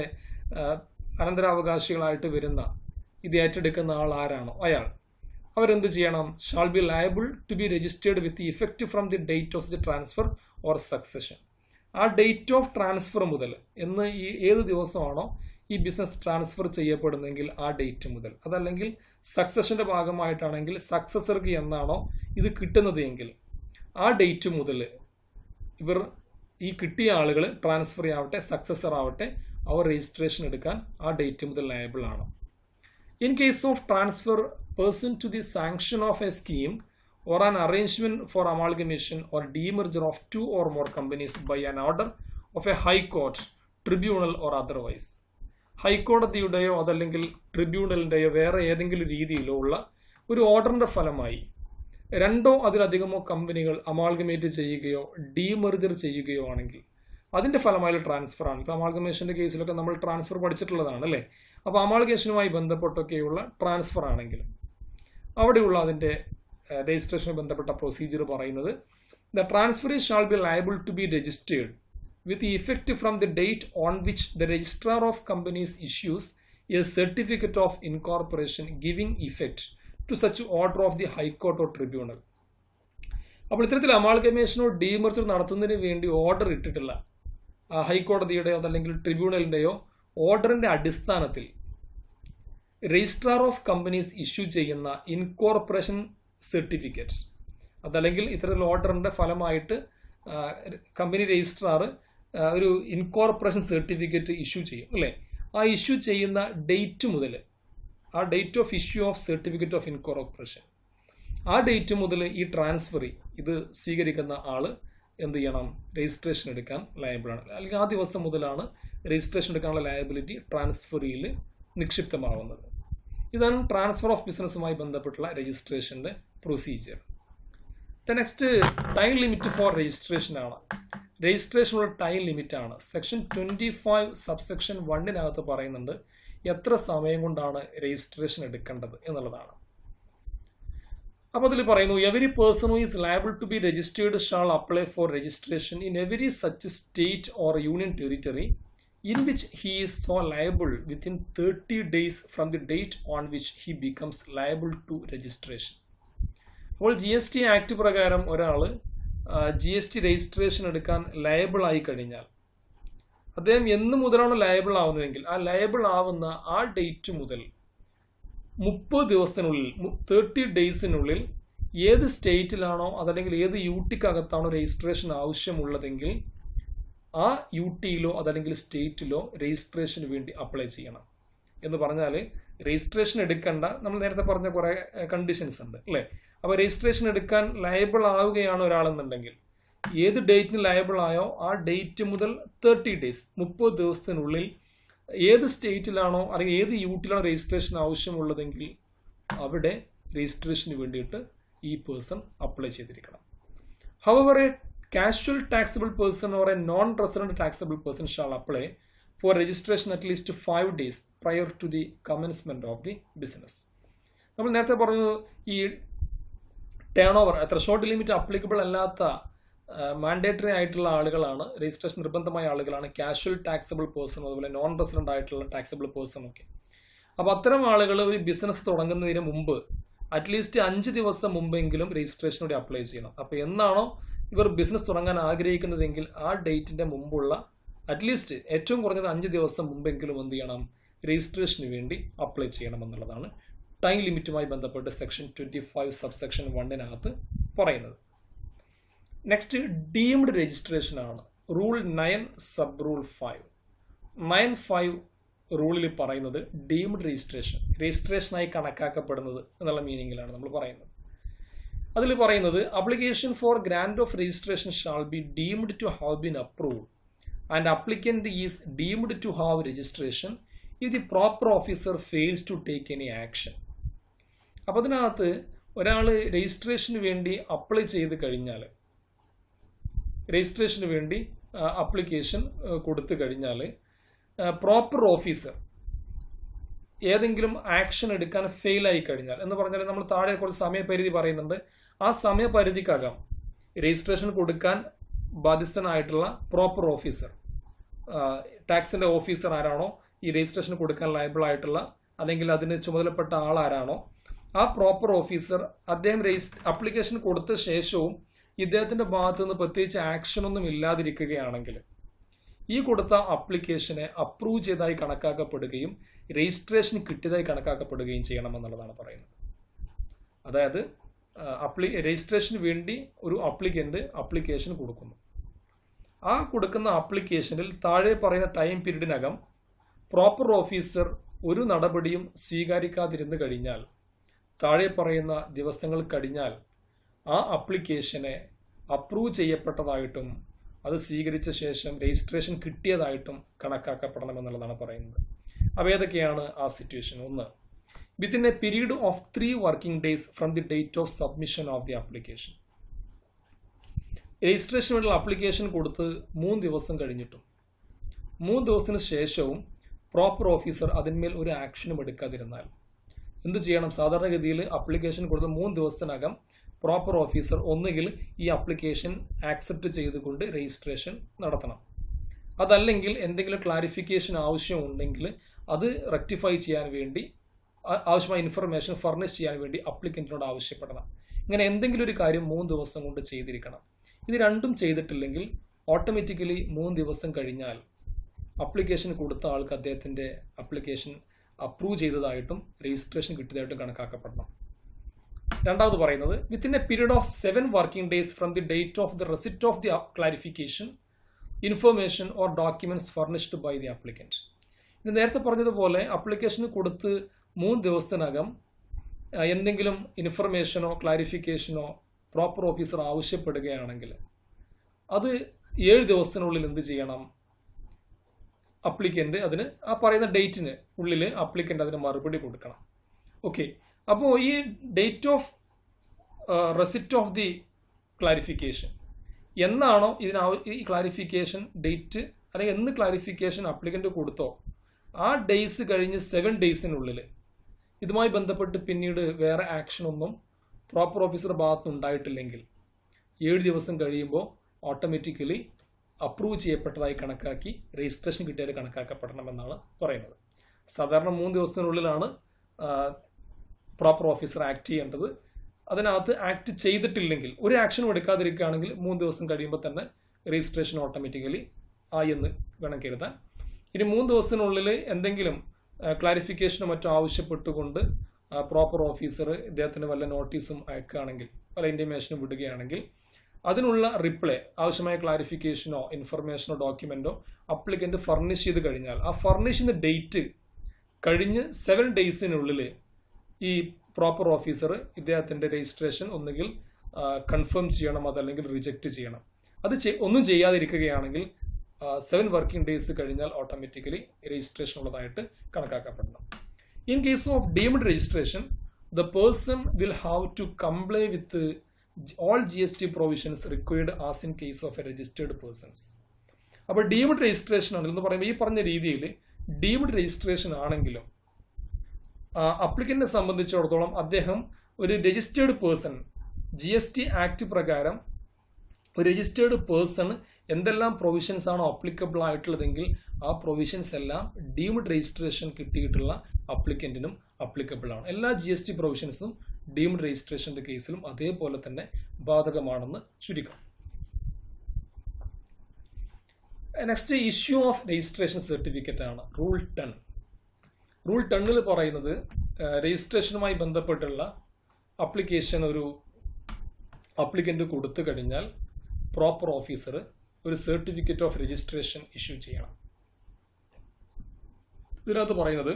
അനന്തരാവകാശികളായിട്ട് വരുന്ന ഇത് ഏറ്റെടുക്കുന്ന ആൾ ആരാണോ അയാൾ അവരെന്ത് ചെയ്യണം shall be liable to be registered with effect from the date of the transfer or succession ആ ഡേറ്റ് ഓഫ് ട്രാൻസ്ഫർ മുതൽ എന്ന് ഈ ഏത് ദിവസമാണോ ഈ ബിസിനസ് ട്രാൻസ്ഫർ ചെയ്യപ്പെടുന്നെങ്കിൽ ആ ഡേറ്റ് മുതൽ അതല്ലെങ്കിൽ സക്സഷന്റെ ഭാഗമായിട്ടാണെങ്കിൽ സക്സസർക്ക് എന്നാണോ ഇത് കിട്ടുന്നത് എങ്കിൽ ആ ഡേറ്റ് മുതൽ ഇവർ ഈ കിട്ടിയ ആളുകൾ ട്രാൻസ്ഫർ ആവട്ടെ സക്സസർ ആവട്ടെ അവർ രജിസ്ട്രേഷൻ എടുക്കാൻ ആ ഡേറ്റ് മുതൽ ലയബിൾ ആണ് in case of transfer person to the sanction of a scheme or an arrangement for amalgamation or demerger of two or more companies by an order of a high court, tribunal or otherwise. ഹൈക്കോടതിയുടെയോ അതല്ലെങ്കിൽ ട്രിബ്യൂണലിൻ്റെയോ വേറെ ഏതെങ്കിലും രീതിയിലോ ഉള്ള ഒരു ഓർഡറിന്റെ ഫലമായി രണ്ടോ അതിലധികമോ കമ്പനികൾ അമാൾഗമേറ്റ് ചെയ്യുകയോ ഡീമെർജർ ചെയ്യുകയോ ആണെങ്കിൽ അതിന്റെ ഫലമായുള്ള ട്രാൻസ്ഫർ ആണ് ഇപ്പോൾ അമാൾഗമേഷന്റെ കേസിലൊക്കെ നമ്മൾ ട്രാൻസ്ഫർ പഠിച്ചിട്ടുള്ളതാണ് അല്ലേ അപ്പോൾ അമാൾഗേഷനുമായി ബന്ധപ്പെട്ടൊക്കെയുള്ള ട്രാൻസ്ഫർ ആണെങ്കിലും അവിടെയുള്ള അതിൻ്റെ രജിസ്ട്രേഷനുമായി ബന്ധപ്പെട്ട പ്രൊസീജിയർ പറയുന്നത് the transfer shall be liable to be registered with effect from the date on which the registrar of companies issues a certificate of incorporation giving effect to such order of the high court or tribunal അപ്പോൾ ഇത്തരത്തിൽ അമാൾഗമേഷനോ demerger നടത്തുന്നതിന് വേണ്ടി order ഇട്ടിട്ടുള്ള ഹൈക്കോടതിയുടെയോ അതല്ലെങ്കിൽ ട്രിബ്യൂണലിൻ്റെയോ ഓർഡറിന്റെ അടിസ്ഥാനത്തിൽ registrar of companies issue ചെയ്യുന്ന ഇൻകോർപ്പറേഷൻ സർട്ടിഫിക്കറ്റ് അതല്ലെങ്കിൽ ഇത്തരത്തിലുള്ള ഓർഡറിന്റെ ഫലമായിട്ട് കമ്പനി രജിസ്ട്രാർ ഒരു ഇൻകോർപ്പറേഷൻ സർട്ടിഫിക്കറ്റ് ഇഷ്യൂ ചെയ്യും അല്ലേ ആ ഇഷ്യൂ ചെയ്യുന്ന ഡേറ്റ് മുതൽ ആ date of issue of certificate of incorporation ആ ഡേറ്റ് മുതൽ ഈ ട്രാൻസ്ഫറി ഇത് സ്വീകരിക്കുന്ന ആള് എന്ത് ചെയ്യണം രജിസ്ട്രേഷൻ എടുക്കാൻ ലയബിളാണ് അല്ലെങ്കിൽ ആ ദിവസം മുതലാണ് രജിസ്ട്രേഷൻ എടുക്കാനുള്ള ലയബിലിറ്റി ട്രാൻസ്ഫറിയിൽ നിക്ഷിപ്തമാവുന്നത് ഇതാണ് ട്രാൻസ്ഫർ ഓഫ് ബിസിനസ്സുമായി ബന്ധപ്പെട്ടുള്ള രജിസ്ട്രേഷൻ്റെ procedure the next time limit for registration ആണ് രജിസ്ട്രേഷനുള്ള ടൈം ലിമിറ്റ് ആണ് സെക്ഷൻ ട്വൻറ്റി ഫൈവ് സബ്സെക്ഷൻ വണ്ണിനകത്ത് പറയുന്നുണ്ട് എത്ര സമയം കൊണ്ടാണ് രജിസ്ട്രേഷൻ എടുക്കേണ്ടത് എന്നുള്ളതാണ് അപ്പോൾ അതിൽ പറയുന്നു every person who is liable to be registered shall apply for registration in every such state or union territory in which he is so liable within thirty days from the date on which he becomes liable to registration അപ്പോൾ G S T act പ്രകാരം ഒരാൾ G S T registration എടുക്കാൻ liable ആയി കഴിഞ്ഞാൽ അദ്ദേഹം എന്ന് മുതലാണ് liable ആവുന്നതെങ്കിൽ ആ ലയബിൾ ആവുന്ന ആ ഡേറ്റ് മുതൽ മുപ്പത് ദിവസത്തിനുള്ളിൽ തേർട്ടി ഡേയ്സിനുള്ളിൽ ഏത് സ്റ്റേറ്റിലാണോ അതല്ലെങ്കിൽ ഏത് യു ടിക്കകത്താണോ രജിസ്ട്രേഷൻ ആവശ്യമുള്ളതെങ്കിൽ ആ യു ടിയിലോ അതല്ലെങ്കിൽ സ്റ്റേറ്റിലോ രജിസ്ട്രേഷന് വേണ്ടി അപ്ലൈ ചെയ്യണം എന്ന് പറഞ്ഞാൽ രജിസ്ട്രേഷൻ എടുക്കേണ്ട നമ്മൾ നേരത്തെ പറഞ്ഞ കുറേ കണ്ടീഷൻസ് ഉണ്ട് അല്ലേ അപ്പോൾ രജിസ്ട്രേഷൻ എടുക്കാൻ ലയബിൾ ആവുകയാണ് ഒരാളെന്നുണ്ടെങ്കിൽ ഏത് ഡേറ്റിന് ലയബിൾ ആയോ ആ ഡേറ്റ് മുതൽ തേർട്ടി ഡേയ്സ് മുപ്പത് ദിവസത്തിനുള്ളിൽ ഏത് സ്റ്റേറ്റിലാണോ അല്ലെങ്കിൽ ഏത് യൂട്ടിലാണോ രജിസ്ട്രേഷൻ ആവശ്യമുള്ളതെങ്കിൽ അവിടെ രജിസ്ട്രേഷന് വേണ്ടിയിട്ട് ഈ പേഴ്സൺ അപ്ലൈ ചെയ്തിരിക്കണം however a casual taxable person or a non resident taxable person shall apply for registration at least five days prior to the commencement of the business നമ്മൾ നേരത്തെ പറഞ്ഞു ഈ turnover threshold limit applicable അല്ലാത്ത mandatory ആയിട്ടുള്ള ആളുകളാണ് registration നിർബന്ധമായ ആളുകളാണ് casual taxable person അതുപോലെ നോൺ റെസിഡന്റ് ആയിട്ടുള്ള ടാക്സബിൾ പേഴ്സൺ ഒക്കെ അപ്പോൾ അത്തരം ആളുകൾ ഒരു ബിസിനസ് തുടങ്ങുന്നതിന് മുമ്പ് അറ്റ്ലീസ്റ്റ് അഞ്ച് ദിവസം മുമ്പെങ്കിലും രജിസ്ട്രേഷനോടെ അപ്ലൈ ചെയ്യണം അപ്പോൾ എന്നാണോ ഇവർ ബിസിനസ് തുടങ്ങാൻ ആഗ്രഹിക്കുന്നതെങ്കിൽ ആ ഡേറ്റിന്റെ മുമ്പുള്ള അറ്റ്ലീസ്റ്റ് ഏറ്റവും കുറഞ്ഞത് അഞ്ച് ദിവസം മുമ്പെങ്കിലും എന്ത് ചെയ്യണം രജിസ്ട്രേഷന് വേണ്ടി അപ്ലൈ ചെയ്യണം എന്നുള്ളതാണ് ടൈം ലിമിറ്റുമായി ബന്ധപ്പെട്ട് section twenty five subsection വണ്ണിനകത്ത് പറയുന്നത് നെക്സ്റ്റ് ഡീംഡ് രജിസ്ട്രേഷൻ ആണ് rule nine sub rule five nine five റൂളിൽ പറയുന്നത് ഡീംഡ് രജിസ്ട്രേഷൻ രജിസ്ട്രേഷനായി കണക്കാക്കപ്പെടുന്നത് എന്നുള്ള മീനിങ്ങിലാണ് നമ്മൾ പറയുന്നത് അതിൽ പറയുന്നത് application for grant of registration shall be deemed to have been approve and applicant is deemed to have registration if the proper officer fails to take any action അപ്പോൾ അതിനകത്ത് ഒരാൾ രജിസ്ട്രേഷന് വേണ്ടി അപ്ലൈ ചെയ്ത് കഴിഞ്ഞാൽ രജിസ്ട്രേഷന് വേണ്ടി application കൊടുത്തു കഴിഞ്ഞാൽ proper officer ഏതെങ്കിലും ആക്ഷൻ എടുക്കാൻ ഫെയിൽ ആയി കഴിഞ്ഞാൽ എന്ന് പറഞ്ഞാൽ നമ്മൾ താഴെ കുറച്ച് സമയപരിധി പറയുന്നുണ്ട് ആ സമയപരിധിക്കകം രജിസ്ട്രേഷൻ കൊടുക്കാൻ ബാധ്യസ്ഥനായിട്ടുള്ള പ്രോപ്പർ ഓഫീസർ ടാക്സിന്റെ ഓഫീസർ ആരാണോ ഈ രജിസ്ട്രേഷൻ കൊടുക്കാൻ ലയബിൾ ആയിട്ടുള്ള അല്ലെങ്കിൽ അതിന് ചുമതലപ്പെട്ട ആൾ ആരാണോ ആ പ്രോപ്പർ ഓഫീസർ അദ്ദേഹം രജിസ്റ്റർ അപ്ലിക്കേഷൻ കൊടുത്ത ശേഷവും ഇദ്ദേഹത്തിന്റെ ഭാഗത്തു നിന്ന് പ്രത്യേകിച്ച് ആക്ഷൻ ഒന്നും ഇല്ലാതിരിക്കുകയാണെങ്കിൽ ഈ കൊടുത്ത അപ്ലിക്കേഷനെ അപ്രൂവ് ചെയ്തതായി കണക്കാക്കപ്പെടുകയും രജിസ്ട്രേഷൻ കിട്ടിയതായി കണക്കാക്കപ്പെടുകയും ചെയ്യണമെന്നുള്ളതാണ് പറയുന്നത് അതായത് അപ്ലി രജിസ്ട്രേഷന് വേണ്ടി ഒരു അപ്ലിക്കന്റ് അപ്ലിക്കേഷൻ കൊടുക്കുന്നു ആ കൊടുക്കുന്ന അപ്ലിക്കേഷനിൽ താഴെ പറയുന്ന ടൈം പീരീഡിനകം പ്രോപ്പർ ഓഫീസർ ഒരു നടപടിയും സ്വീകരിക്കാതിരുന്നു കഴിഞ്ഞാൽ താഴെ പറയുന്ന ദിവസങ്ങൾ കഴിഞ്ഞാൽ ആ അപ്ലിക്കേഷനെ അപ്രൂവ് ചെയ്യപ്പെട്ടതായിട്ടും അത് സ്വീകരിച്ച ശേഷം രജിസ്ട്രേഷൻ കിട്ടിയതായിട്ടും കണക്കാക്കപ്പെടണം എന്നുള്ളതാണ് പറയുന്നത് അപ്പോൾ ഏതൊക്കെയാണ് ആ സിറ്റുവേഷൻ ഒന്ന് within a period of three working days from the date of submission of the application രജിസ്ട്രേഷന് വേണ്ടിയുള്ള ആപ്ലിക്കേഷൻ കൊടുത്ത് മൂന്ന് ദിവസം കഴിഞ്ഞിട്ടും മൂന്ന് ദിവസത്തിന് ശേഷവും പ്രോപ്പർ ഓഫീസർ അതിന്മേൽ ഒരു ആക്ഷനും എടുക്കാതിരുന്നാൽ എന്ത് ചെയ്യണം സാധാരണഗതിയിൽ അപ്ലിക്കേഷൻ കൊടുത്ത മൂന്ന് ദിവസത്തിനകം പ്രോപ്പർ ഓഫീസർ ഒന്നുകിൽ ഈ ആപ്ലിക്കേഷൻ ആക്സെപ്റ്റ് ചെയ്തുകൊണ്ട് രജിസ്ട്രേഷൻ നടത്തണം അതല്ലെങ്കിൽ എന്തെങ്കിലും ക്ലാരിഫിക്കേഷൻ ആവശ്യമുണ്ടെങ്കിൽ അത് റെക്ടിഫൈ ചെയ്യാൻ വേണ്ടി ആവശ്യമായ ഇൻഫർമേഷൻ ഫർണിഷ് ചെയ്യാൻ വേണ്ടി അപ്ലിക്കൻറ്റിനോട് ആവശ്യപ്പെടണം ഇങ്ങനെ എന്തെങ്കിലും ഒരു കാര്യം മൂന്ന് ദിവസം കൊണ്ട് ചെയ്തിരിക്കണം ഇത് രണ്ടും ചെയ്തിട്ടില്ലെങ്കിൽ ഓട്ടോമാറ്റിക്കലി മൂന്ന് ദിവസം കഴിഞ്ഞാൽ അപ്ലിക്കേഷൻ കൊടുത്ത ആൾക്ക് അദ്ദേഹത്തിൻ്റെ അപ്ലിക്കേഷൻ അപ്രൂവ് ചെയ്തതായിട്ടും രജിസ്ട്രേഷൻ കിട്ടിയതായിട്ടും കണക്കാക്കപ്പെടണം രണ്ടാമത് പറയുന്നത് within a period of seven working days from the date of the receipt of the clarification information or documents furnished by the applicant ഇത് നേരത്തെ പറഞ്ഞതുപോലെ അപ്ലിക്കേഷൻ കൊടുത്ത് മൂന്ന് ദിവസത്തിനകം എന്തെങ്കിലും ഇൻഫർമേഷനോ ക്ലാരിഫിക്കേഷനോ പ്രോപ്പർ ഓഫീസർ ആവശ്യപ്പെടുകയാണെങ്കിൽ അത് ഏഴ് ദിവസത്തിനുള്ളിൽ എന്ത് ചെയ്യണം അപ്ലിക്കൻ്റ് അതിന് ആ പറയുന്ന ഡേറ്റിന് ഉള്ളിൽ അപ്ലിക്കൻ്റ് അതിന് മറുപടി കൊടുക്കണം ഓക്കെ അപ്പോൾ ഈ date of receipt of the clarification എന്നാണോ ഇതിന് ഈ ക്ലാരിഫിക്കേഷൻ ഡേറ്റ് അല്ലെങ്കിൽ എന്ന് ക്ലാരിഫിക്കേഷൻ അപ്ലിക്കൻ്റ് കൊടുത്തോ ആ ഡേയ്സ് കഴിഞ്ഞ് സെവൻ ഡേയ്സിനുള്ളിൽ ഇതുമായി ബന്ധപ്പെട്ട് പിന്നീട് വേറെ ആക്ഷൻ ഒന്നും പ്രോപ്പർ ഓഫീസറുടെ ഭാഗത്ത് ഉണ്ടായിട്ടില്ലെങ്കിൽ ഏഴ് ദിവസം കഴിയുമ്പോൾ ഓട്ടോമാറ്റിക്കലി അപ്രൂവ് ചെയ്യപ്പെട്ടതായി കണക്കാക്കി രജിസ്ട്രേഷൻ കിട്ടിയാൽ കണക്കാക്കപ്പെടണമെന്നാണ് പറയുന്നത് സാധാരണ മൂന്ന് ദിവസത്തിനുള്ളിലാണ് പ്രോപ്പർ ഓഫീസർ ആക്ട് ചെയ്യേണ്ടത് അതിനകത്ത് ആക്ട് ചെയ്തിട്ടില്ലെങ്കിൽ ഒരു ആക്ഷനും എടുക്കാതിരിക്കുകയാണെങ്കിൽ മൂന്ന് ദിവസം കഴിയുമ്പോൾ തന്നെ രജിസ്ട്രേഷൻ ഓട്ടോമാറ്റിക്കലി ആയി എന്ന് വേണം കരുതാൻ ഇനി മൂന്ന് ദിവസത്തിനുള്ളിൽ എന്തെങ്കിലും ക്ലാരിഫിക്കേഷനോ മറ്റോ ആവശ്യപ്പെട്ടുകൊണ്ട് പ്രോപ്പർ ഓഫീസർ ഇദ്ദേഹത്തിന് വല്ല നോട്ടീസും അയക്കുകയാണെങ്കിൽ വല്ല ഇൻറ്റിമേഷനും വിടുകയാണെങ്കിൽ അതിനുള്ള റിപ്ലൈ ആവശ്യമായ ക്ലാരിഫിക്കേഷനോ ഇൻഫർമേഷനോ ഡോക്യുമെന്റോ അപ്ലിക്കന്റ് ഫർണിഷ് ചെയ്ത് കഴിഞ്ഞാൽ ആ ഫർണിഷ് ചെയ്യുന്ന ഡേറ്റ് കഴിഞ്ഞ് സെവൻ ഡേയ്സിനുള്ളിൽ ഈ പ്രോപ്പർ ഓഫീസർ ഇദ്ദേഹത്തിന്റെ രജിസ്ട്രേഷൻ ഒന്നുകിൽ കൺഫേം ചെയ്യണം അതല്ലെങ്കിൽ റിജക്റ്റ് ചെയ്യണം അത് ഒന്നും ചെയ്യാതിരിക്കുകയാണെങ്കിൽ സെവൻ വർക്കിംഗ് ഡേയ്സ് കഴിഞ്ഞാൽ ഓട്ടോമാറ്റിക്കലി രജിസ്ട്രേഷൻ ഉള്ളതായിട്ട് കണക്കാക്കപ്പെടണം in case of deemed registration the person will have to comply with all G S T provisions required as in case of a registered persons അപ്പോൾ deemed registration ആണ് എന്ന് പറയുമ്പോൾ ഈ പറഞ്ഞ രീതിയിൽ ഡീംഡ് രജിസ്ട്രേഷൻ ആണെങ്കിലും അപ്ലിക്കന്റിനെ സംബന്ധിച്ചിടത്തോളം അദ്ദേഹം ഒരു registered person G S T act പ്രകാരം ഒരു രജിസ്റ്റേർഡ് പേഴ്സൺ എന്തെല്ലാം പ്രൊവിഷൻസ് ആണോ അപ്ലിക്കബിൾ ആയിട്ടുള്ളതെങ്കിൽ ആ പ്രൊവിഷൻസ് എല്ലാം ഡീംഡ് രജിസ്ട്രേഷൻ കിട്ടിയിട്ടുള്ള അപ്ലിക്കന്റിനും അപ്ലിക്കബിൾ ആണ് എല്ലാ ജി എസ് ടി പ്രൊവിഷൻസും ഡീംഡ് രജിസ്ട്രേഷന്റെ കേസിലും അതേപോലെ തന്നെ ബാധകമാണെന്ന് ചുരുക്കം next issue of registration certificate ആണ് റൂൾ ടെൻ റൂൾ ടെണ്ണിൽ പറയുന്നത് രജിസ്ട്രേഷനുമായി ബന്ധപ്പെട്ടുള്ള അപ്ലിക്കേഷൻ ഒരു അപ്ലിക്കന്റ് കൊടുത്തു കഴിഞ്ഞാൽ പ്രോപ്പർ ഓഫീസർ ഒരു സർട്ടിഫിക്കറ്റ് ഓഫ് രജിസ്ട്രേഷൻ ഇഷ്യൂ ചെയ്യണം ഇതിനകത്ത് പറയുന്നത്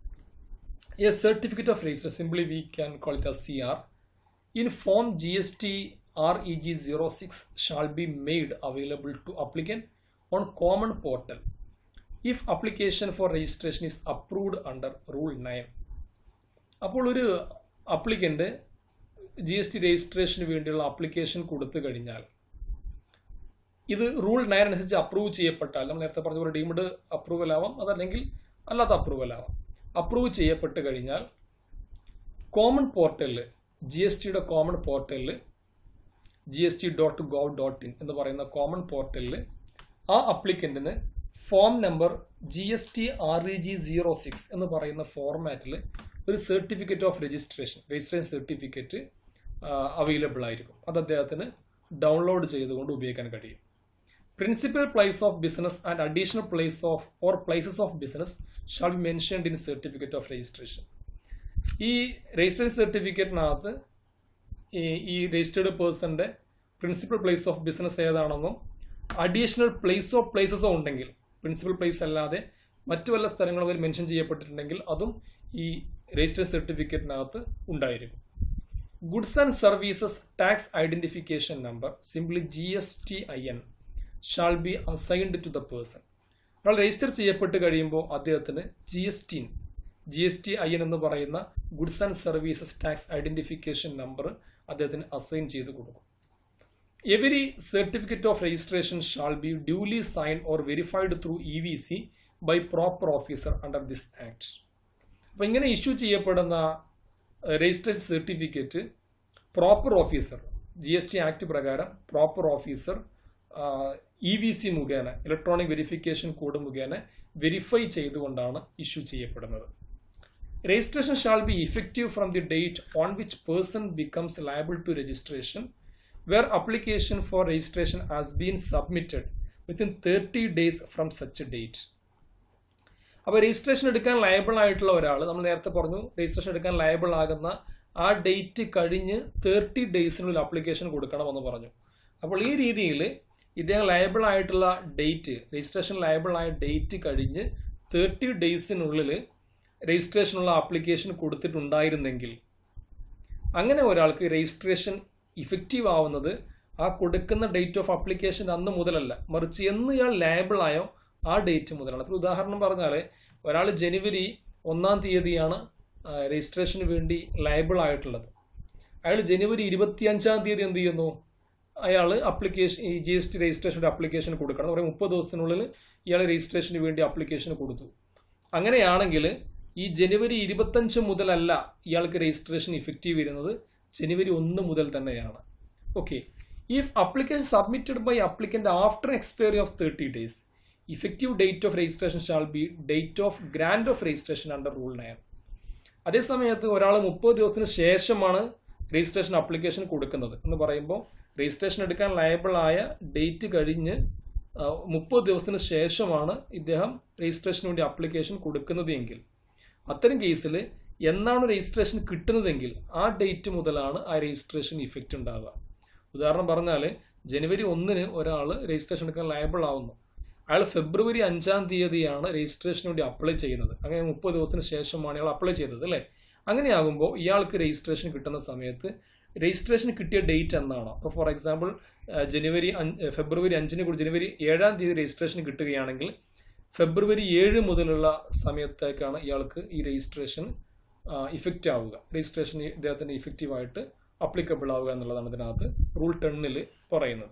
a certificate of register simply we can call it C R in form G S T R E G zero six shall be made available to അപ്ലിക്കൻ on common portal if application for registration is approved under rule nine അപ്പോൾ ഒരു applicant G S T രജിസ്ട്രേഷന് വേണ്ടിയുള്ള application കൊടുത്തു കഴിഞ്ഞാൽ ഇത് rule nine അനുസരിച്ച് approve ചെയ്യപ്പെട്ടാൽ നമ്മൾ നേരത്തെ പറഞ്ഞ പോലെ ഡീംഡ് അപ്രൂവൽ ആവാം അതല്ലെങ്കിൽ അല്ലാത്ത അപ്രൂവൽ ആവാം അപ്രൂവ് ചെയ്യപ്പെട്ട് കഴിഞ്ഞാൽ കോമൺ പോർട്ടലിൽ ജി എസ് ടിയുടെ കോമൺ പോർട്ടലിൽ G S T dot gov dot in എന്ന് പറയുന്ന കോമൺ പോർട്ടലിൽ ആ അപ്ലിക്കന്റിന് form number G S T R E G zero six എന്ന് പറയുന്ന ഫോർമാറ്റിൽ ഒരു certificate of registration registration certificate available ആയിരിക്കും അത് അദ്ദേഹത്തിന് ഡൗൺലോഡ് ചെയ്തുകൊണ്ട് ഉപയോഗിക്കാൻ കഴിയും principal place of business and additional place of or places of business shall be mentioned in certificate of registration ഈ രജിസ്ട്രേഷൻ സർട്ടിഫിക്കറ്റിനകത്ത് ഈ രജിസ്റ്റേർഡ് പേഴ്സന്റെ പ്രിൻസിപ്പൽ പ്ലേസ് ഓഫ് ബിസിനസ് ഏതാണെന്നും അഡീഷണൽ പ്ലേസ് ഓഫ് പ്ലേസസോ ഉണ്ടെങ്കിൽ പ്രിൻസിപ്പൽ പ്ലേസ് അല്ലാതെ മറ്റു വല്ല സ്ഥലങ്ങളും അതിൽ മെൻഷൻ ചെയ്യപ്പെട്ടിട്ടുണ്ടെങ്കിൽ അതും ഈ രജിസ്റ്റേഡ് സർട്ടിഫിക്കറ്റിനകത്ത് ഉണ്ടായിരിക്കും goods and services tax identification number simply G S T I N shall be assigned to the person ഒരാൾ രജിസ്റ്റർ ചെയ്യപ്പെട്ട് കഴിയുമ്പോൾ അദ്ദേഹത്തിന് G S T G S T I N എന്ന് പറയുന്ന goods and services tax identification number അദ്ദേഹത്തിന് assign ചെയ്ത് കൊടുക്കും every certificate of registration shall be duly sign or verified through E V C by proper officer under this act അപ്പം ഇങ്ങനെ issue ചെയ്യപ്പെടുന്ന registration certificate proper officer G S T act പ്രകാരം proper officer E V C മുഖേന electronic verification code മുഖേന verify ചെയ്തുകൊണ്ടാണ് issue ചെയ്യപ്പെടുന്നത് registration shall be effective from the date on which person becomes liable to registration where application for registration has been submitted within 30 days from such a date. അപ്പോൾ registration എടുക്കാൻ liable ആയിട്ടുള്ള ഒരാൾ നമ്മൾ നേരത്തെ പറഞ്ഞു registration എടുക്കാൻ liable ആകുന്ന ആ ഡേറ്റ് കഴിഞ്ഞ് തേർട്ടി ഡേയ്സിനുള്ളിൽ അപ്ലിക്കേഷൻ കൊടുക്കണമെന്ന് പറഞ്ഞു അപ്പോൾ ഈ രീതിയിൽ ഇദ്ദേഹം ലയബിൾ ആയിട്ടുള്ള ഡേറ്റ് രജിസ്ട്രേഷൻ ലയബിൾ ആയ ഡേറ്റ് കഴിഞ്ഞ് തേർട്ടി ഡേയ്സിനുള്ളിൽ രജിസ്ട്രേഷനുള്ള ആപ്ലിക്കേഷൻ കൊടുത്തിട്ടുണ്ടായിരുന്നെങ്കിൽ അങ്ങനെ ഒരാൾക്ക് രജിസ്ട്രേഷൻ ഇഫക്റ്റീവ് ആവുന്നത് ആ കൊടുക്കുന്ന ഡേറ്റ് ഓഫ് അപ്ലിക്കേഷൻ അന്ന് മുതലല്ല മറിച്ച് എന്ന് ഇയാൾ ലേബിൾ ആയോ ആ ഡേറ്റ് മുതലാണ് അപ്പോൾ ഉദാഹരണം പറഞ്ഞാൽ ഒരാൾ ജനുവരി ഒന്നാം തീയതിയാണ് രജിസ്ട്രേഷന് വേണ്ടി ലയബിൾ ആയിട്ടുള്ളത് അയാൾ ജനുവരി ഇരുപത്തി അഞ്ചാം തീയതി എന്ത് ചെയ്യുന്നു അയാൾ അപ്ലിക്കേഷൻ ഈ ജി എസ് ടി രജിസ്ട്രേഷൻ്റെ അപ്ലിക്കേഷൻ കൊടുക്കണം പറയും മുപ്പത് ദിവസത്തിനുള്ളിൽ ഇയാൾ രജിസ്ട്രേഷന് വേണ്ടി അപ്ലിക്കേഷൻ കൊടുത്തു അങ്ങനെയാണെങ്കിൽ ഈ ജനുവരി ഇരുപത്തഞ്ച് മുതലല്ല ഇയാൾക്ക് രജിസ്ട്രേഷൻ ഇഫക്റ്റീവ് വരുന്നത് ജനുവരി ഒന്ന് മുതൽ തന്നെയാണ് okay if application submitted by applicant after expiry of thirty days effective date of registration shall be date of grant of registration under rule nine അതേ സമയത്ത് ഒരാൾ മുപ്പത് ദിവസത്തിന് ശേഷമാണ് രജിസ്ട്രേഷൻ അപ്ലിക്കേഷൻ കൊടുക്കുന്നത് എന്ന് പറയുമ്പോൾ രജിസ്ട്രേഷൻ എടുക്കാൻ ലയബിൾ ആയ ഡേറ്റ് കഴിഞ്ഞ് മുപ്പത് ദിവസത്തിന് ശേഷമാണ് ഇദ്ദേഹം രജിസ്ട്രേഷന് വേണ്ടി അപ്ലിക്കേഷൻ കൊടുക്കുന്നത് എങ്കിൽ അത്തരം കേസിൽ എന്നാണ് രജിസ്ട്രേഷൻ കിട്ടുന്നതെങ്കിൽ ആ ഡേറ്റ് മുതലാണ് ആ രജിസ്ട്രേഷൻ ഇഫക്റ്റ് ഉണ്ടാവുക ഉദാഹരണം പറഞ്ഞാൽ ജനുവരി ഒന്നിന് ഒരാൾ രജിസ്ട്രേഷൻ എടുക്കാൻ ലയബിൾ ആവുന്നു അയാൾ ഫെബ്രുവരി അഞ്ചാം തീയതിയാണ് രജിസ്ട്രേഷന് വേണ്ടി അപ്ലൈ ചെയ്യുന്നത് അങ്ങനെ മുപ്പത് ദിവസത്തിന് ശേഷമാണ് ഇയാൾ അപ്ലൈ ചെയ്തത് അല്ലേ അങ്ങനെയാകുമ്പോൾ ഇയാൾക്ക് രജിസ്ട്രേഷൻ കിട്ടുന്ന സമയത്ത് രജിസ്ട്രേഷൻ കിട്ടിയ ഡേറ്റ് എന്നാണ് അപ്പോൾ ഫോർ എക്സാമ്പിൾ ജനുവരി അഞ്ച് ഫെബ്രുവരി അഞ്ചിന് കൂടി ജനുവരി ഏഴാം തീയതി രജിസ്ട്രേഷൻ കിട്ടുകയാണെങ്കിൽ ഫെബ്രുവരി ഏഴ് മുതലുള്ള സമയത്തേക്കാണ് ഇയാൾക്ക് ഈ രജിസ്ട്രേഷൻ ഇഫക്റ്റ് ആവുക രജിസ്ട്രേഷൻ ഇദ്ദേഹത്തിന് ഇഫക്റ്റീവായിട്ട് അപ്ലിക്കബിൾ ആവുക എന്നുള്ളതാണ് ഇതിനകത്ത് റൂൾ ടെണ്ണിൽ പറയുന്നത്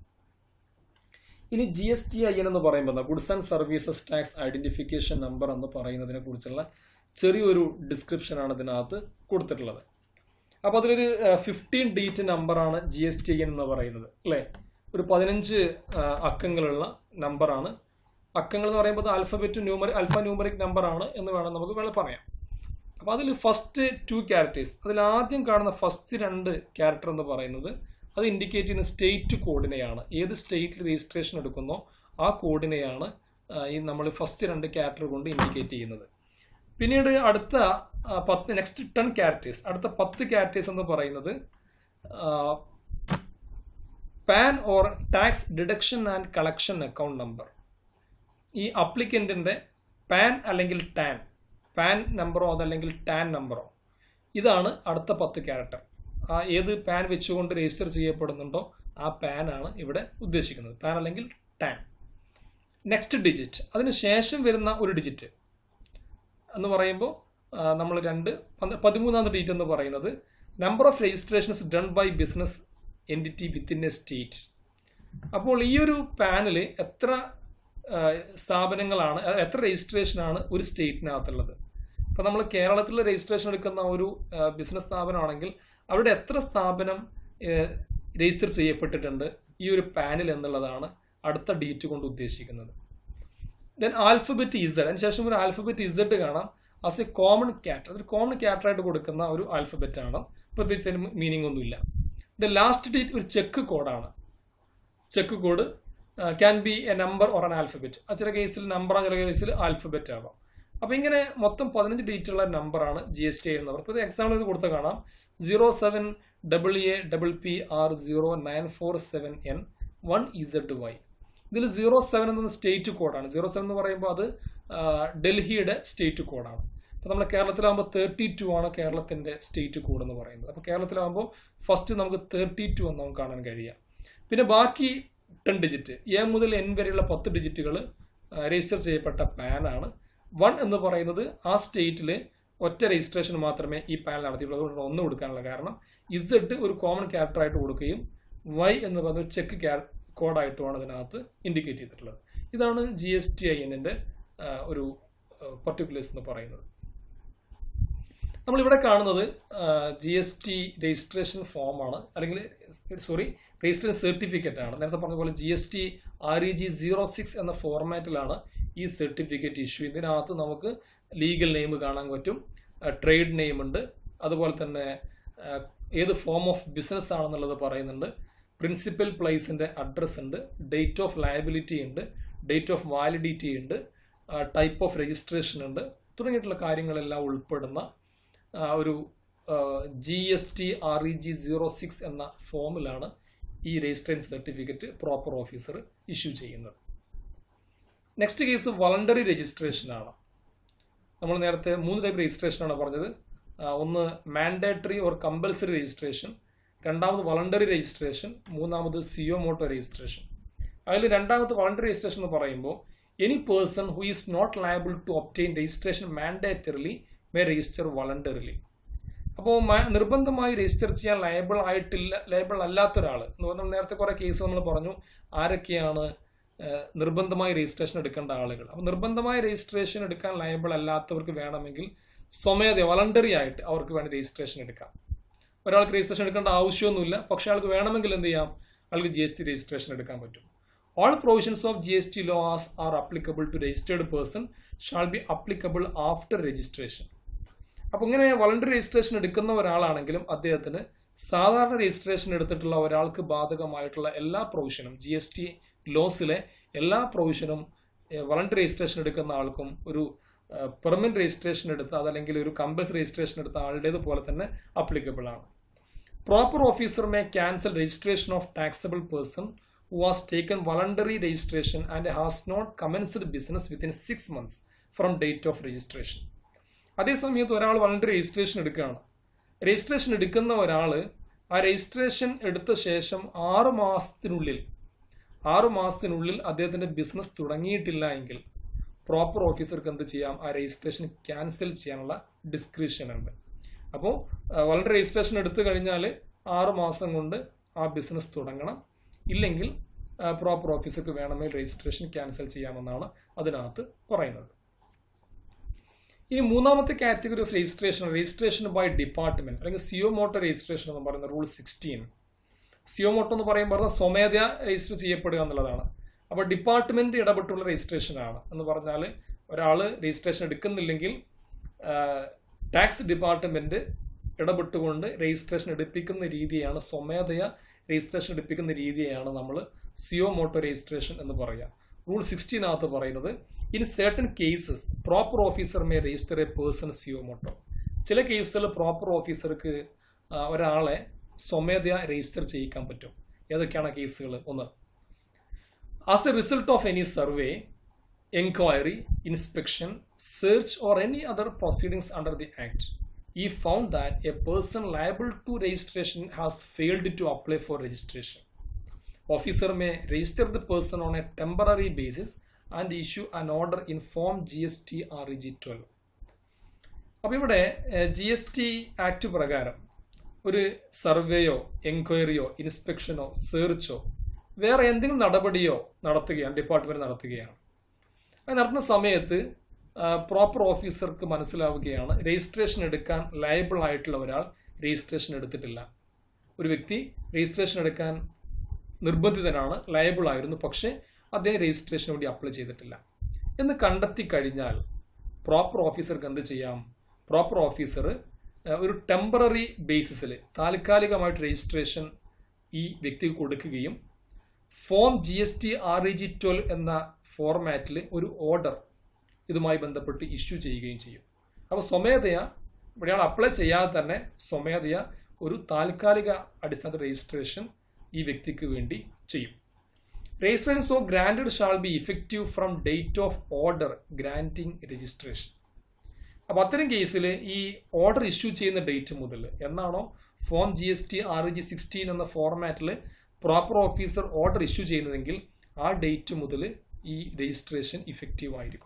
ഇനി G S T I N എന്ന് പറയുമ്പോൾ goods and services tax identification number എന്ന് പറയുന്നതിനെ കുറിച്ചുള്ള ചെറിയൊരു ഡിസ്ക്രിപ്ഷനാണ് ഇതിനകത്ത് കൊടുത്തിട്ടുള്ളത് അപ്പോൾ അതിലൊരു ഫിഫ്റ്റീൻ ഡിജിറ്റ് നമ്പറാണ് G S T I N എന്ന് പറയുന്നത് അല്ലേ ഒരു പതിനഞ്ച് അക്കങ്ങളുള്ള നമ്പറാണ് അക്കങ്ങൾ എന്ന് പറയുമ്പോൾ ആൽഫബറ്റ് ന്യൂമറി അൽഫ ന്യൂമറിക് നമ്പറാണ് എന്ന് വേണം നമുക്ക് വേണം പറയാം അപ്പോൾ അതിൽ ഫസ്റ്റ് ടു ക്യാരക്ടേഴ്സ് അതിൽ ആദ്യം കാണുന്ന ഫസ്റ്റ് രണ്ട് ക്യാരക്ടർ എന്ന് പറയുന്നത് അത് ഇൻഡിക്കേറ്റ് ചെയ്യുന്ന സ്റ്റേറ്റ് കോഡിനെയാണ് ഏത് സ്റ്റേറ്റിൽ രജിസ്ട്രേഷൻ എടുക്കുന്നോ ആ കോഡിനെയാണ് ഈ നമ്മൾ ഫസ്റ്റ് രണ്ട് ക്യാരക്ടർ കൊണ്ട് ഇൻഡിക്കേറ്റ് ചെയ്യുന്നത് പിന്നീട് അടുത്ത പത്ത് നെക്സ്റ്റ് ടെൻ ക്യാരക്ടേഴ്സ് അടുത്ത പത്ത് ക്യാരക്ടേഴ്സ് എന്ന് പറയുന്നത് PAN or tax deduction and collection account number ഈ അപ്ലിക്കൻറ്റിൻ്റെ പാൻ അല്ലെങ്കിൽ ടാൻ പാൻ നമ്പറോ അതല്ലെങ്കിൽ ടാൻ നമ്പറോ ഇതാണ് അടുത്ത പത്ത് ക്യാരക്ടർ ആ ഏത് പാൻ വെച്ചുകൊണ്ട് രജിസ്റ്റർ ചെയ്യപ്പെടുന്നുണ്ടോ ആ പാൻ ആണ് ഇവിടെ ഉദ്ദേശിക്കുന്നത് പാൻ അല്ലെങ്കിൽ ടാൻ നെക്സ്റ്റ് ഡിജിറ്റ് അതിന് ശേഷം വരുന്ന ഒരു ഡിജിറ്റ് എന്ന് പറയുമ്പോൾ നമ്മൾ രണ്ട് പതിമൂന്നാമത്തെ ഡിജിറ്റ് എന്ന് പറയുന്നത് number of registrations done by business entity within a state അപ്പോൾ ഈ ഒരു പാനിൽ എത്ര സ്ഥാപനങ്ങളാണ് എത്ര രജിസ്ട്രേഷനാണ് ഒരു സ്റ്റേറ്റിനകത്തുള്ളത് ഇപ്പോൾ നമ്മൾ കേരളത്തിൽ രജിസ്ട്രേഷൻ എടുക്കുന്ന ഒരു ബിസിനസ് സ്ഥാപനമാണെങ്കിൽ അവിടെ എത്ര സ്ഥാപനം രജിസ്റ്റർ ചെയ്യപ്പെട്ടിട്ടുണ്ട് ഈ ഒരു പാനിൽ എന്നുള്ളതാണ് അടുത്ത ഡേറ്റ് കൊണ്ട് ഉദ്ദേശിക്കുന്നത് ദെൻ ആൽഫബറ്റ് ഇസഡ് അതിനുശേഷം ഒരു ആൽഫബറ്റ് ഇസഡ് കാണാം ആസ് എ കോമൺ ക്യാറ്റർ അതൊരു കോമൺ ക്യാറ്റർ ആയിട്ട് കൊടുക്കുന്ന ഒരു ആൽഫബറ്റ് ആണ് പ്രത്യേകിച്ച് അതിന് മീനിങ് ഒന്നുമില്ല ദ ലാസ്റ്റ് ഡേറ്റ് ഒരു ചെക്ക് കോഡാണ് check code can be a number or an alphabet ചില കേസിൽ നമ്പറാണ് ചില കേസിൽ ആൽഫബറ്റ് ആവാം അപ്പോൾ ഇങ്ങനെ മൊത്തം പതിനഞ്ച് ഡിജിറ്റ് ഉള്ള നമ്പറാണ് ജി എസ് ടി എന്നവർ ഇപ്പോൾ എക്സാമ്പിൾ ഇത് കൊടുത്ത കാണാം zero seven double A double P R zero nine four seven N one Z Y ഇതിൽ സീറോ സെവൻ എന്ന സ്റ്റേറ്റ് കോഡാണ് സീറോ സെവൻ എന്ന് പറയുമ്പോൾ അത് ഡൽഹിയുടെ സ്റ്റേറ്റ് കോഡാണ് അപ്പോൾ നമ്മൾ കേരളത്തിലാകുമ്പോൾ തേർട്ടി ടു ആണ് കേരളത്തിൻ്റെ സ്റ്റേറ്റ് കോഡ് എന്ന് പറയുന്നത് അപ്പോൾ കേരളത്തിലാകുമ്പോൾ ഫസ്റ്റ് നമുക്ക് തേർട്ടി ടു എന്ന് നമുക്ക് കാണാൻ കഴിയാം പിന്നെ ബാക്കി ടെൻ ഡിജിറ്റ് എ മുതൽ എൻ വരെയുള്ള പത്ത് ഡിജിറ്റുകൾ രജിസ്റ്റർ ചെയ്യപ്പെട്ട പാനാണ് വൺ എന്ന് പറയുന്നത് ആ സ്റ്റേറ്റിൽ ഒറ്റ രജിസ്ട്രേഷൻ മാത്രമേ ഈ പാനൽ നടത്തിയുള്ളൂ അതുകൊണ്ട് ഒന്ന് കൊടുക്കാനുള്ള കാരണം ഇസഡ് ഒരു കോമൺ ക്യാരക്ടർ ആയിട്ട് കൊടുക്കുകയും വൈ എന്ന് പറയുന്നത് ചെക്ക് കോഡായിട്ടുമാണ് ഇതിനകത്ത് ഇൻഡിക്കേറ്റ് ചെയ്തിട്ടുള്ളത് ഇതാണ് ജി എസ് ടി ഐ എന്നിൻ്റെ ഒരു പർട്ടിക്കുലേഴ്സ് എന്ന് പറയുന്നത് നമ്മളിവിടെ കാണുന്നത് ജി എസ് ടി രജിസ്ട്രേഷൻ ഫോമാണ് അല്ലെങ്കിൽ സോറി രജിസ്ട്രേഷൻ സർട്ടിഫിക്കറ്റ് ആണ് നേരത്തെ പറഞ്ഞ പോലെ G S T R E G zero six എന്ന ഫോർമാറ്റിലാണ് ഈ സർട്ടിഫിക്കറ്റ് ഇഷ്യൂ ഇതിനകത്ത് നമുക്ക് ലീഗൽ നെയിം കാണാൻ പറ്റും ട്രേഡ് നെയിം ഉണ്ട് അതുപോലെ തന്നെ ഏത് ഫോം ഓഫ് ബിസിനസ് ആണെന്നുള്ളത് പറയുന്നുണ്ട് പ്രിൻസിപ്പൽ പ്ലേസിൻ്റെ അഡ്രസ്സ് ഉണ്ട് ഡേറ്റ് ഓഫ് ലയബിലിറ്റി ഉണ്ട് ഡേറ്റ് ഓഫ് വാലിഡിറ്റി ഉണ്ട് ടൈപ്പ് ഓഫ് രജിസ്ട്രേഷൻ ഉണ്ട് തുടങ്ങിയിട്ടുള്ള കാര്യങ്ങളെല്ലാം ഉൾപ്പെടുന്ന ഒരു G S T R E G zero six എന്ന ഫോമിലാണ് ഈ registration certificate proper officer issue ചെയ്യുന്നത് നെക്സ്റ്റ് കേസ് വളണ്ടറി രജിസ്ട്രേഷൻ ആണ് നമ്മൾ നേരത്തെ മൂന്ന് ടൈപ്പ് രജിസ്ട്രേഷൻ ആണ് പറഞ്ഞത് ഒന്ന് മാൻഡേറ്ററി ഓർ കമ്പൽസറി രജിസ്ട്രേഷൻ രണ്ടാമത് വളണ്ടറി രജിസ്ട്രേഷൻ മൂന്നാമത് സിഒ മോട്ടോ രജിസ്ട്രേഷൻ അതിൽ രണ്ടാമത്തെ വളണ്ടറി രജിസ്ട്രേഷൻ എന്ന് പറയുമ്പോൾ any person who is not liable to obtain registration mandatorily may register voluntarily അപ്പോൾ നിർബന്ധമായി രജിസ്റ്റർ ചെയ്യാൻ ലയബിൾ ആയിട്ടില്ല ലയബിൾ അല്ലാത്ത ഒരാൾ എന്ന് പറഞ്ഞാൽ നേരത്തെ കുറേ കേസ് നമ്മൾ പറഞ്ഞു ആരൊക്കെയാണ് നിർബന്ധമായി രജിസ്ട്രേഷൻ എടുക്കേണ്ട ആളുകൾ അപ്പോൾ നിർബന്ധമായി രജിസ്ട്രേഷൻ എടുക്കാൻ ലയബിൾ അല്ലാത്തവർക്ക് വേണമെങ്കിൽ സ്വമേധ വളണ്ടറി ആയിട്ട് അവർക്ക് വേണ്ടി രജിസ്ട്രേഷൻ എടുക്കാം ഒരാൾക്ക് രജിസ്ട്രേഷൻ എടുക്കേണ്ട ആവശ്യമൊന്നുമില്ല പക്ഷെ ആൾക്ക് വേണമെങ്കിൽ എന്ത് ചെയ്യാം ആൾക്ക് ജി എസ് ടി രജിസ്ട്രേഷൻ എടുക്കാൻ പറ്റും all provisions of G S T laws are applicable to registered person shall be applicable after registration അപ്പൊ ഇങ്ങനെ വളണ്ടറി രജിസ്ട്രേഷൻ എടുക്കുന്ന ഒരാളാണെങ്കിലും അദ്ദേഹത്തിന് സാധാരണ രജിസ്ട്രേഷൻ എടുത്തിട്ടുള്ള ഒരാൾക്ക് ബാധകമായിട്ടുള്ള എല്ലാ പ്രൊവിഷനും ജി എസ് ടി ലോസിലെ എല്ലാ പ്രൊവിഷനും വളണ്ടറി രജിസ്ട്രേഷൻ എടുക്കുന്ന ആൾക്കും ഒരു പെർമനന്റ് രജിസ്ട്രേഷൻ എടുത്ത അതല്ലെങ്കിൽ ഒരു കമ്പൽസറി രജിസ്ട്രേഷൻ എടുത്ത ആളുടേത് പോലെ തന്നെ അപ്ലിക്കബിൾ ആണ് proper officer may cancel registration of taxable person who has taken voluntary registration and has not commenced business within six months from date of registration. അതേസമയത്ത് ഒരാൾ വളണ്ടറി രജിസ്ട്രേഷൻ എടുക്കുകയാണ് രജിസ്ട്രേഷൻ എടുക്കുന്ന ഒരാൾ ആ രജിസ്ട്രേഷൻ എടുത്ത ശേഷം ആറ് മാസത്തിനുള്ളിൽ ആറ് മാസത്തിനുള്ളിൽ അദ്ദേഹത്തിന്റെ ബിസിനസ് തുടങ്ങിയിട്ടില്ല എങ്കിൽ പ്രോപ്പർ ഓഫീസർക്ക് എന്ത് ചെയ്യാം ആ രജിസ്ട്രേഷൻ ക്യാൻസൽ ചെയ്യാനുള്ള ഡിസ്ക്രിപ്ഷൻ ഉണ്ട് അപ്പോൾ വളരെ രജിസ്ട്രേഷൻ എടുത്തു കഴിഞ്ഞാൽ ആറ് മാസം കൊണ്ട് ആ ബിസിനസ് തുടങ്ങണം ഇല്ലെങ്കിൽ പ്രോപ്പർ ഓഫീസർക്ക് വേണമെങ്കിൽ രജിസ്ട്രേഷൻ ക്യാൻസൽ ചെയ്യാമെന്നാണ് അതിനകത്ത് പറയുന്നത് ഈ മൂന്നാമത്തെ category of registration registration by department അല്ലെങ്കിൽ സിഒ മോട്ടോ രജിസ്ട്രേഷൻ എന്ന് പറയുന്ന റൂൾ സിക്സ്റ്റീൻ സിഒ മോട്ടോ എന്ന് പറയുമ്പോൾ സ്വമേധ രജിസ്റ്റർ ചെയ്യപ്പെടുക എന്നുള്ളതാണ് അപ്പോൾ ഡിപ്പാർട്ട്മെന്റ് ഇടപെട്ടുള്ള രജിസ്ട്രേഷൻ ആണ് എന്ന് പറഞ്ഞാൽ ഒരാൾ രജിസ്ട്രേഷൻ എടുക്കുന്നില്ലെങ്കിൽ ടാക്സ് ഡിപ്പാർട്ട്മെന്റ് ഇടപെട്ടുകൊണ്ട് രജിസ്ട്രേഷൻ എടുപ്പിക്കുന്ന രീതിയാണ് സ്വമേധയ രജിസ്ട്രേഷൻ എടുപ്പിക്കുന്ന രീതിയാണ് നമ്മൾ സിഒ മോട്ടോ രജിസ്ട്രേഷൻ എന്ന് പറയുക റൂൾ സിക്സ്റ്റീനകത്ത് പറയുന്നത് in certain cases proper officer may register a person suo motu ചില കേസുകൾ പ്രോപ്പർ ഓഫീസർക്ക് ഒരാളെ സ്വമേധയ രജിസ്റ്റർ ചെയ്യിക്കാൻ പറ്റും ഏതൊക്കെയാണ് കേസുകൾ ഒന്ന് as a result of any survey enquiry inspection search or any other proceedings under the act he found that a person liable to registration has failed to apply for registration. Officer may register the person on a temporary basis and issue an order in Form GST REG 12. അപ്പോൾ ഇവിടെ G S T act പ്രകാരം ഒരു സർവേയോ എൻക്വയറിയോ ഇൻസ്പെക്ഷനോ സെർച്ചോ വേറെ എന്തെങ്കിലും നടപടിയോ നടത്തുകയാണ് department നടത്തുകയാണ് അത് നടത്തുന്ന സമയത്ത് പ്രോപ്പർ ഓഫീസർക്ക് മനസ്സിലാവുകയാണ് രജിസ്ട്രേഷൻ എടുക്കാൻ ലയബിൾ ആയിട്ടുള്ള ഒരാൾ രജിസ്ട്രേഷൻ എടുത്തിട്ടില്ല ഒരു വ്യക്തി രജിസ്ട്രേഷൻ എടുക്കാൻ നിർബന്ധിതനാണ് ലയബിൾ ആയിരുന്നു പക്ഷേ അദ്ദേഹം രജിസ്ട്രേഷന് വേണ്ടി അപ്ലൈ ചെയ്തിട്ടില്ല എന്ന് കണ്ടെത്തി കഴിഞ്ഞാൽ പ്രോപ്പർ ഓഫീസർക്ക് എന്ത് ചെയ്യാം പ്രോപ്പർ ഓഫീസർ ഒരു ടെമ്പററി ബേസിസിൽ താൽക്കാലികമായിട്ട് രജിസ്ട്രേഷൻ ഈ വ്യക്തിക്ക് കൊടുക്കുകയും form G S T R E G twelve എന്ന ഫോർമാറ്റിൽ ഒരു ഓർഡർ ഇതുമായി ബന്ധപ്പെട്ട് ഇഷ്യൂ ചെയ്യുകയും ചെയ്യും അപ്പോൾ സ്വമേധയ ഇവിടെയാണ് അപ്ലൈ ചെയ്യാതെ തന്നെ സ്വമേധയ ഒരു താൽക്കാലിക അടിസ്ഥാന രജിസ്ട്രേഷൻ ഈ വ്യക്തിക്ക് വേണ്ടി ചെയ്യും registration so granted shall be effective from date of order granting registration അപ്പോൾ അത്തരം കേസിൽ ഈ ഓർഡർ ഇഷ്യൂ ചെയ്യുന്ന ഡേറ്റ് മുതൽ എന്നാണോ form G S T R G sixteen എന്ന ഫോർമാറ്റിൽ പ്രോപ്പർ ഓഫീസർ ഓർഡർ ഇഷ്യൂ ചെയ്യുന്നതെങ്കിൽ ആ ഡേറ്റ് മുതൽ ഈ രജിസ്ട്രേഷൻ ഇഫക്റ്റീവ് ആയിരിക്കും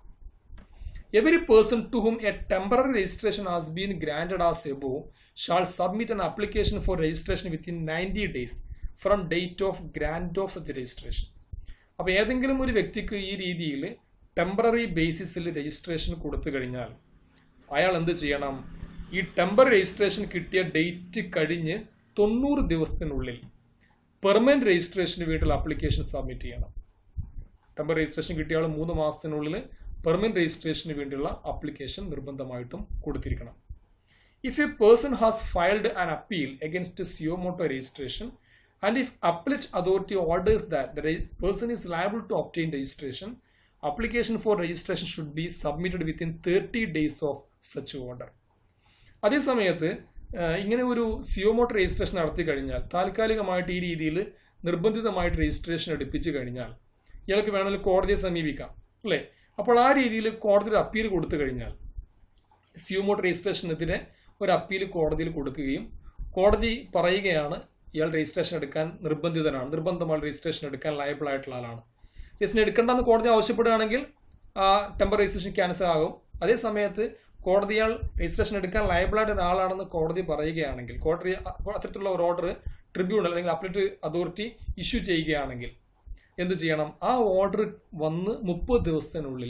Every person to whom a temporary registration has been granted as above shall submit an application for registration within 90 days from date of grant of such registration. അപ്പോൾ ഏതെങ്കിലും ഒരു വ്യക്തിക്ക് ഈ രീതിയിൽ ടെമ്പററി ബേസിസിൽ രജിസ്ട്രേഷൻ കൊടുത്തു കഴിഞ്ഞാൽ അയാൾ എന്ത് ചെയ്യണം ഈ ടെമ്പററി രജിസ്ട്രേഷൻ കിട്ടിയ ഡേറ്റ് കഴിഞ്ഞ് തൊണ്ണൂറ് ദിവസത്തിനുള്ളിൽ പെർമനന്റ് രജിസ്ട്രേഷന് വേണ്ടിയുള്ള ആപ്ലിക്കേഷൻ സബ്മിറ്റ് ചെയ്യണം ടെമ്പററി രജിസ്ട്രേഷൻ കിട്ടിയ ആൾ മൂന്ന് മാസത്തിനുള്ളിൽ പെർമനന്റ് രജിസ്ട്രേഷന് വേണ്ടിയുള്ള ആപ്ലിക്കേഷൻ നിർബന്ധമായിട്ടും കൊടുത്തിരിക്കണം if a person has filed an appeal against suo motu registration and if appellate authority orders that the person is liable to obtain registration application for registration should be submitted within thirty days of such order അതേസമയത്ത് ഇങ്ങനെ ഒരു suo motu registration നടത്തി കഴിഞ്ഞാൽ താൽക്കാലികമായിട്ട് ഈ രീതിയിൽ നിർബന്ധിതമായിട്ട് registration എടുപ്പിച്ചു കഴിഞ്ഞാൽ ഇയാൾക്ക് വേണമെങ്കിൽ കോടതിയെ സമീപിക്കാം അല്ലേ അപ്പോൾ ആ രീതിയിൽ കോടതിയിൽ അപ്പീൽ കൊടുത്തു കഴിഞ്ഞാൽ സിയോമോട്ട് രജിസ്ട്രേഷനെതിരെ ഒരു അപ്പീൽ കോടതിയിൽ കൊടുക്കുകയും കോടതി പറയുകയാണ് ഇയാൾ രജിസ്ട്രേഷൻ എടുക്കാൻ നിർബന്ധിതനാണ് നിർബന്ധമായി രജിസ്ട്രേഷൻ എടുക്കാൻ ലയബിൾ ആയിട്ടുള്ള ആളാണ് രജിസ്ട്രേഷൻ എടുക്കേണ്ടെന്ന് കോടതി ആവശ്യപ്പെടുകയാണെങ്കിൽ ആ ടെമ്പർ രജിസ്ട്രേഷൻ ക്യാൻസൽ ആകും അതേ സമയത്ത് കോടതി ഇയാൾ രജിസ്ട്രേഷൻ എടുക്കാൻ ലയബിൾ ആയിട്ട് ആളാണെന്ന് കോടതി പറയുകയാണെങ്കിൽ കോടതി അത്തരത്തിലുള്ള ഒരു ഓർഡർ ട്രിബ്യൂണൽ അല്ലെങ്കിൽ അപ്ലറ്റ് അതോറിറ്റി ഇഷ്യൂ ചെയ്യുകയാണെങ്കിൽ എന്ത് ചെയ്യണം ആ ഓർഡർ വന്ന് മുപ്പത് ദിവസത്തിനുള്ളിൽ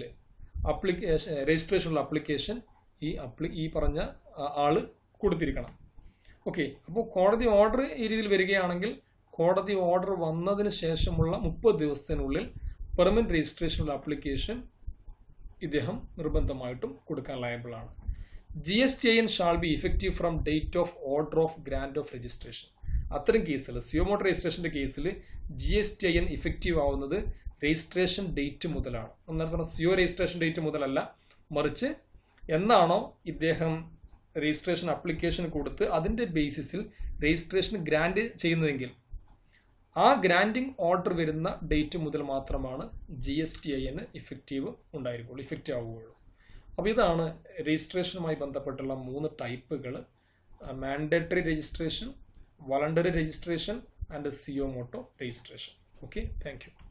അപ്ലിക്കേഷൻ രജിസ്ട്രേഷനുള്ള അപ്ലിക്കേഷൻ ഈ അപ്ലി ഈ പറഞ്ഞ ആള് കൊടുത്തിരിക്കണം ഓക്കെ അപ്പോൾ കോടതി ഓർഡർ ഈ രീതിയിൽ വരികയാണെങ്കിൽ കോടതി ഓർഡർ വന്നതിന് ശേഷമുള്ള മുപ്പത് ദിവസത്തിനുള്ളിൽ പെർമനന്റ് രജിസ്ട്രേഷനുള്ള ആപ്ലിക്കേഷൻ ഇദ്ദേഹം നിർബന്ധമായിട്ടും കൊടുക്കാൻ ലയബിൾ ആണ് G S T N shall be effective from date of order of grant of registration അത്തരം കേസിൽ സിയോമോട്ടർ രജിസ്ട്രേഷന്റെ കേസിൽ G S T N effective ആവുന്നത് രജിസ്ട്രേഷൻ ഡേറ്റ് മുതലാണ് ഒന്നാമത് പറഞ്ഞ സിയോ രജിസ്ട്രേഷൻ ഡേറ്റ് മുതലല്ല മറിച്ച് എന്നാണോ ഇദ്ദേഹം രജിസ്ട്രേഷൻ അപ്ലിക്കേഷൻ കൊടുത്ത് അതിന്റെ ബേസിസിൽ രജിസ്ട്രേഷൻ ഗ്രാൻഡ് ചെയ്യുന്നതെങ്കിൽ ആ ഗ്രാൻഡിങ് ഓർഡർ വരുന്ന ഡേറ്റ് മുതൽ മാത്രമാണ് ജി എസ് ടി ഐ എന്ന് ഇഫക്റ്റീവ് ഉണ്ടായിരിക്കുള്ളൂ ഇഫക്റ്റീവ് ആവുകയുള്ളൂ അപ്പോൾ ഇതാണ് രജിസ്ട്രേഷനുമായി ബന്ധപ്പെട്ടുള്ള മൂന്ന് ടൈപ്പുകൾ mandatory registration voluntary registration and suo motu registration okay thank U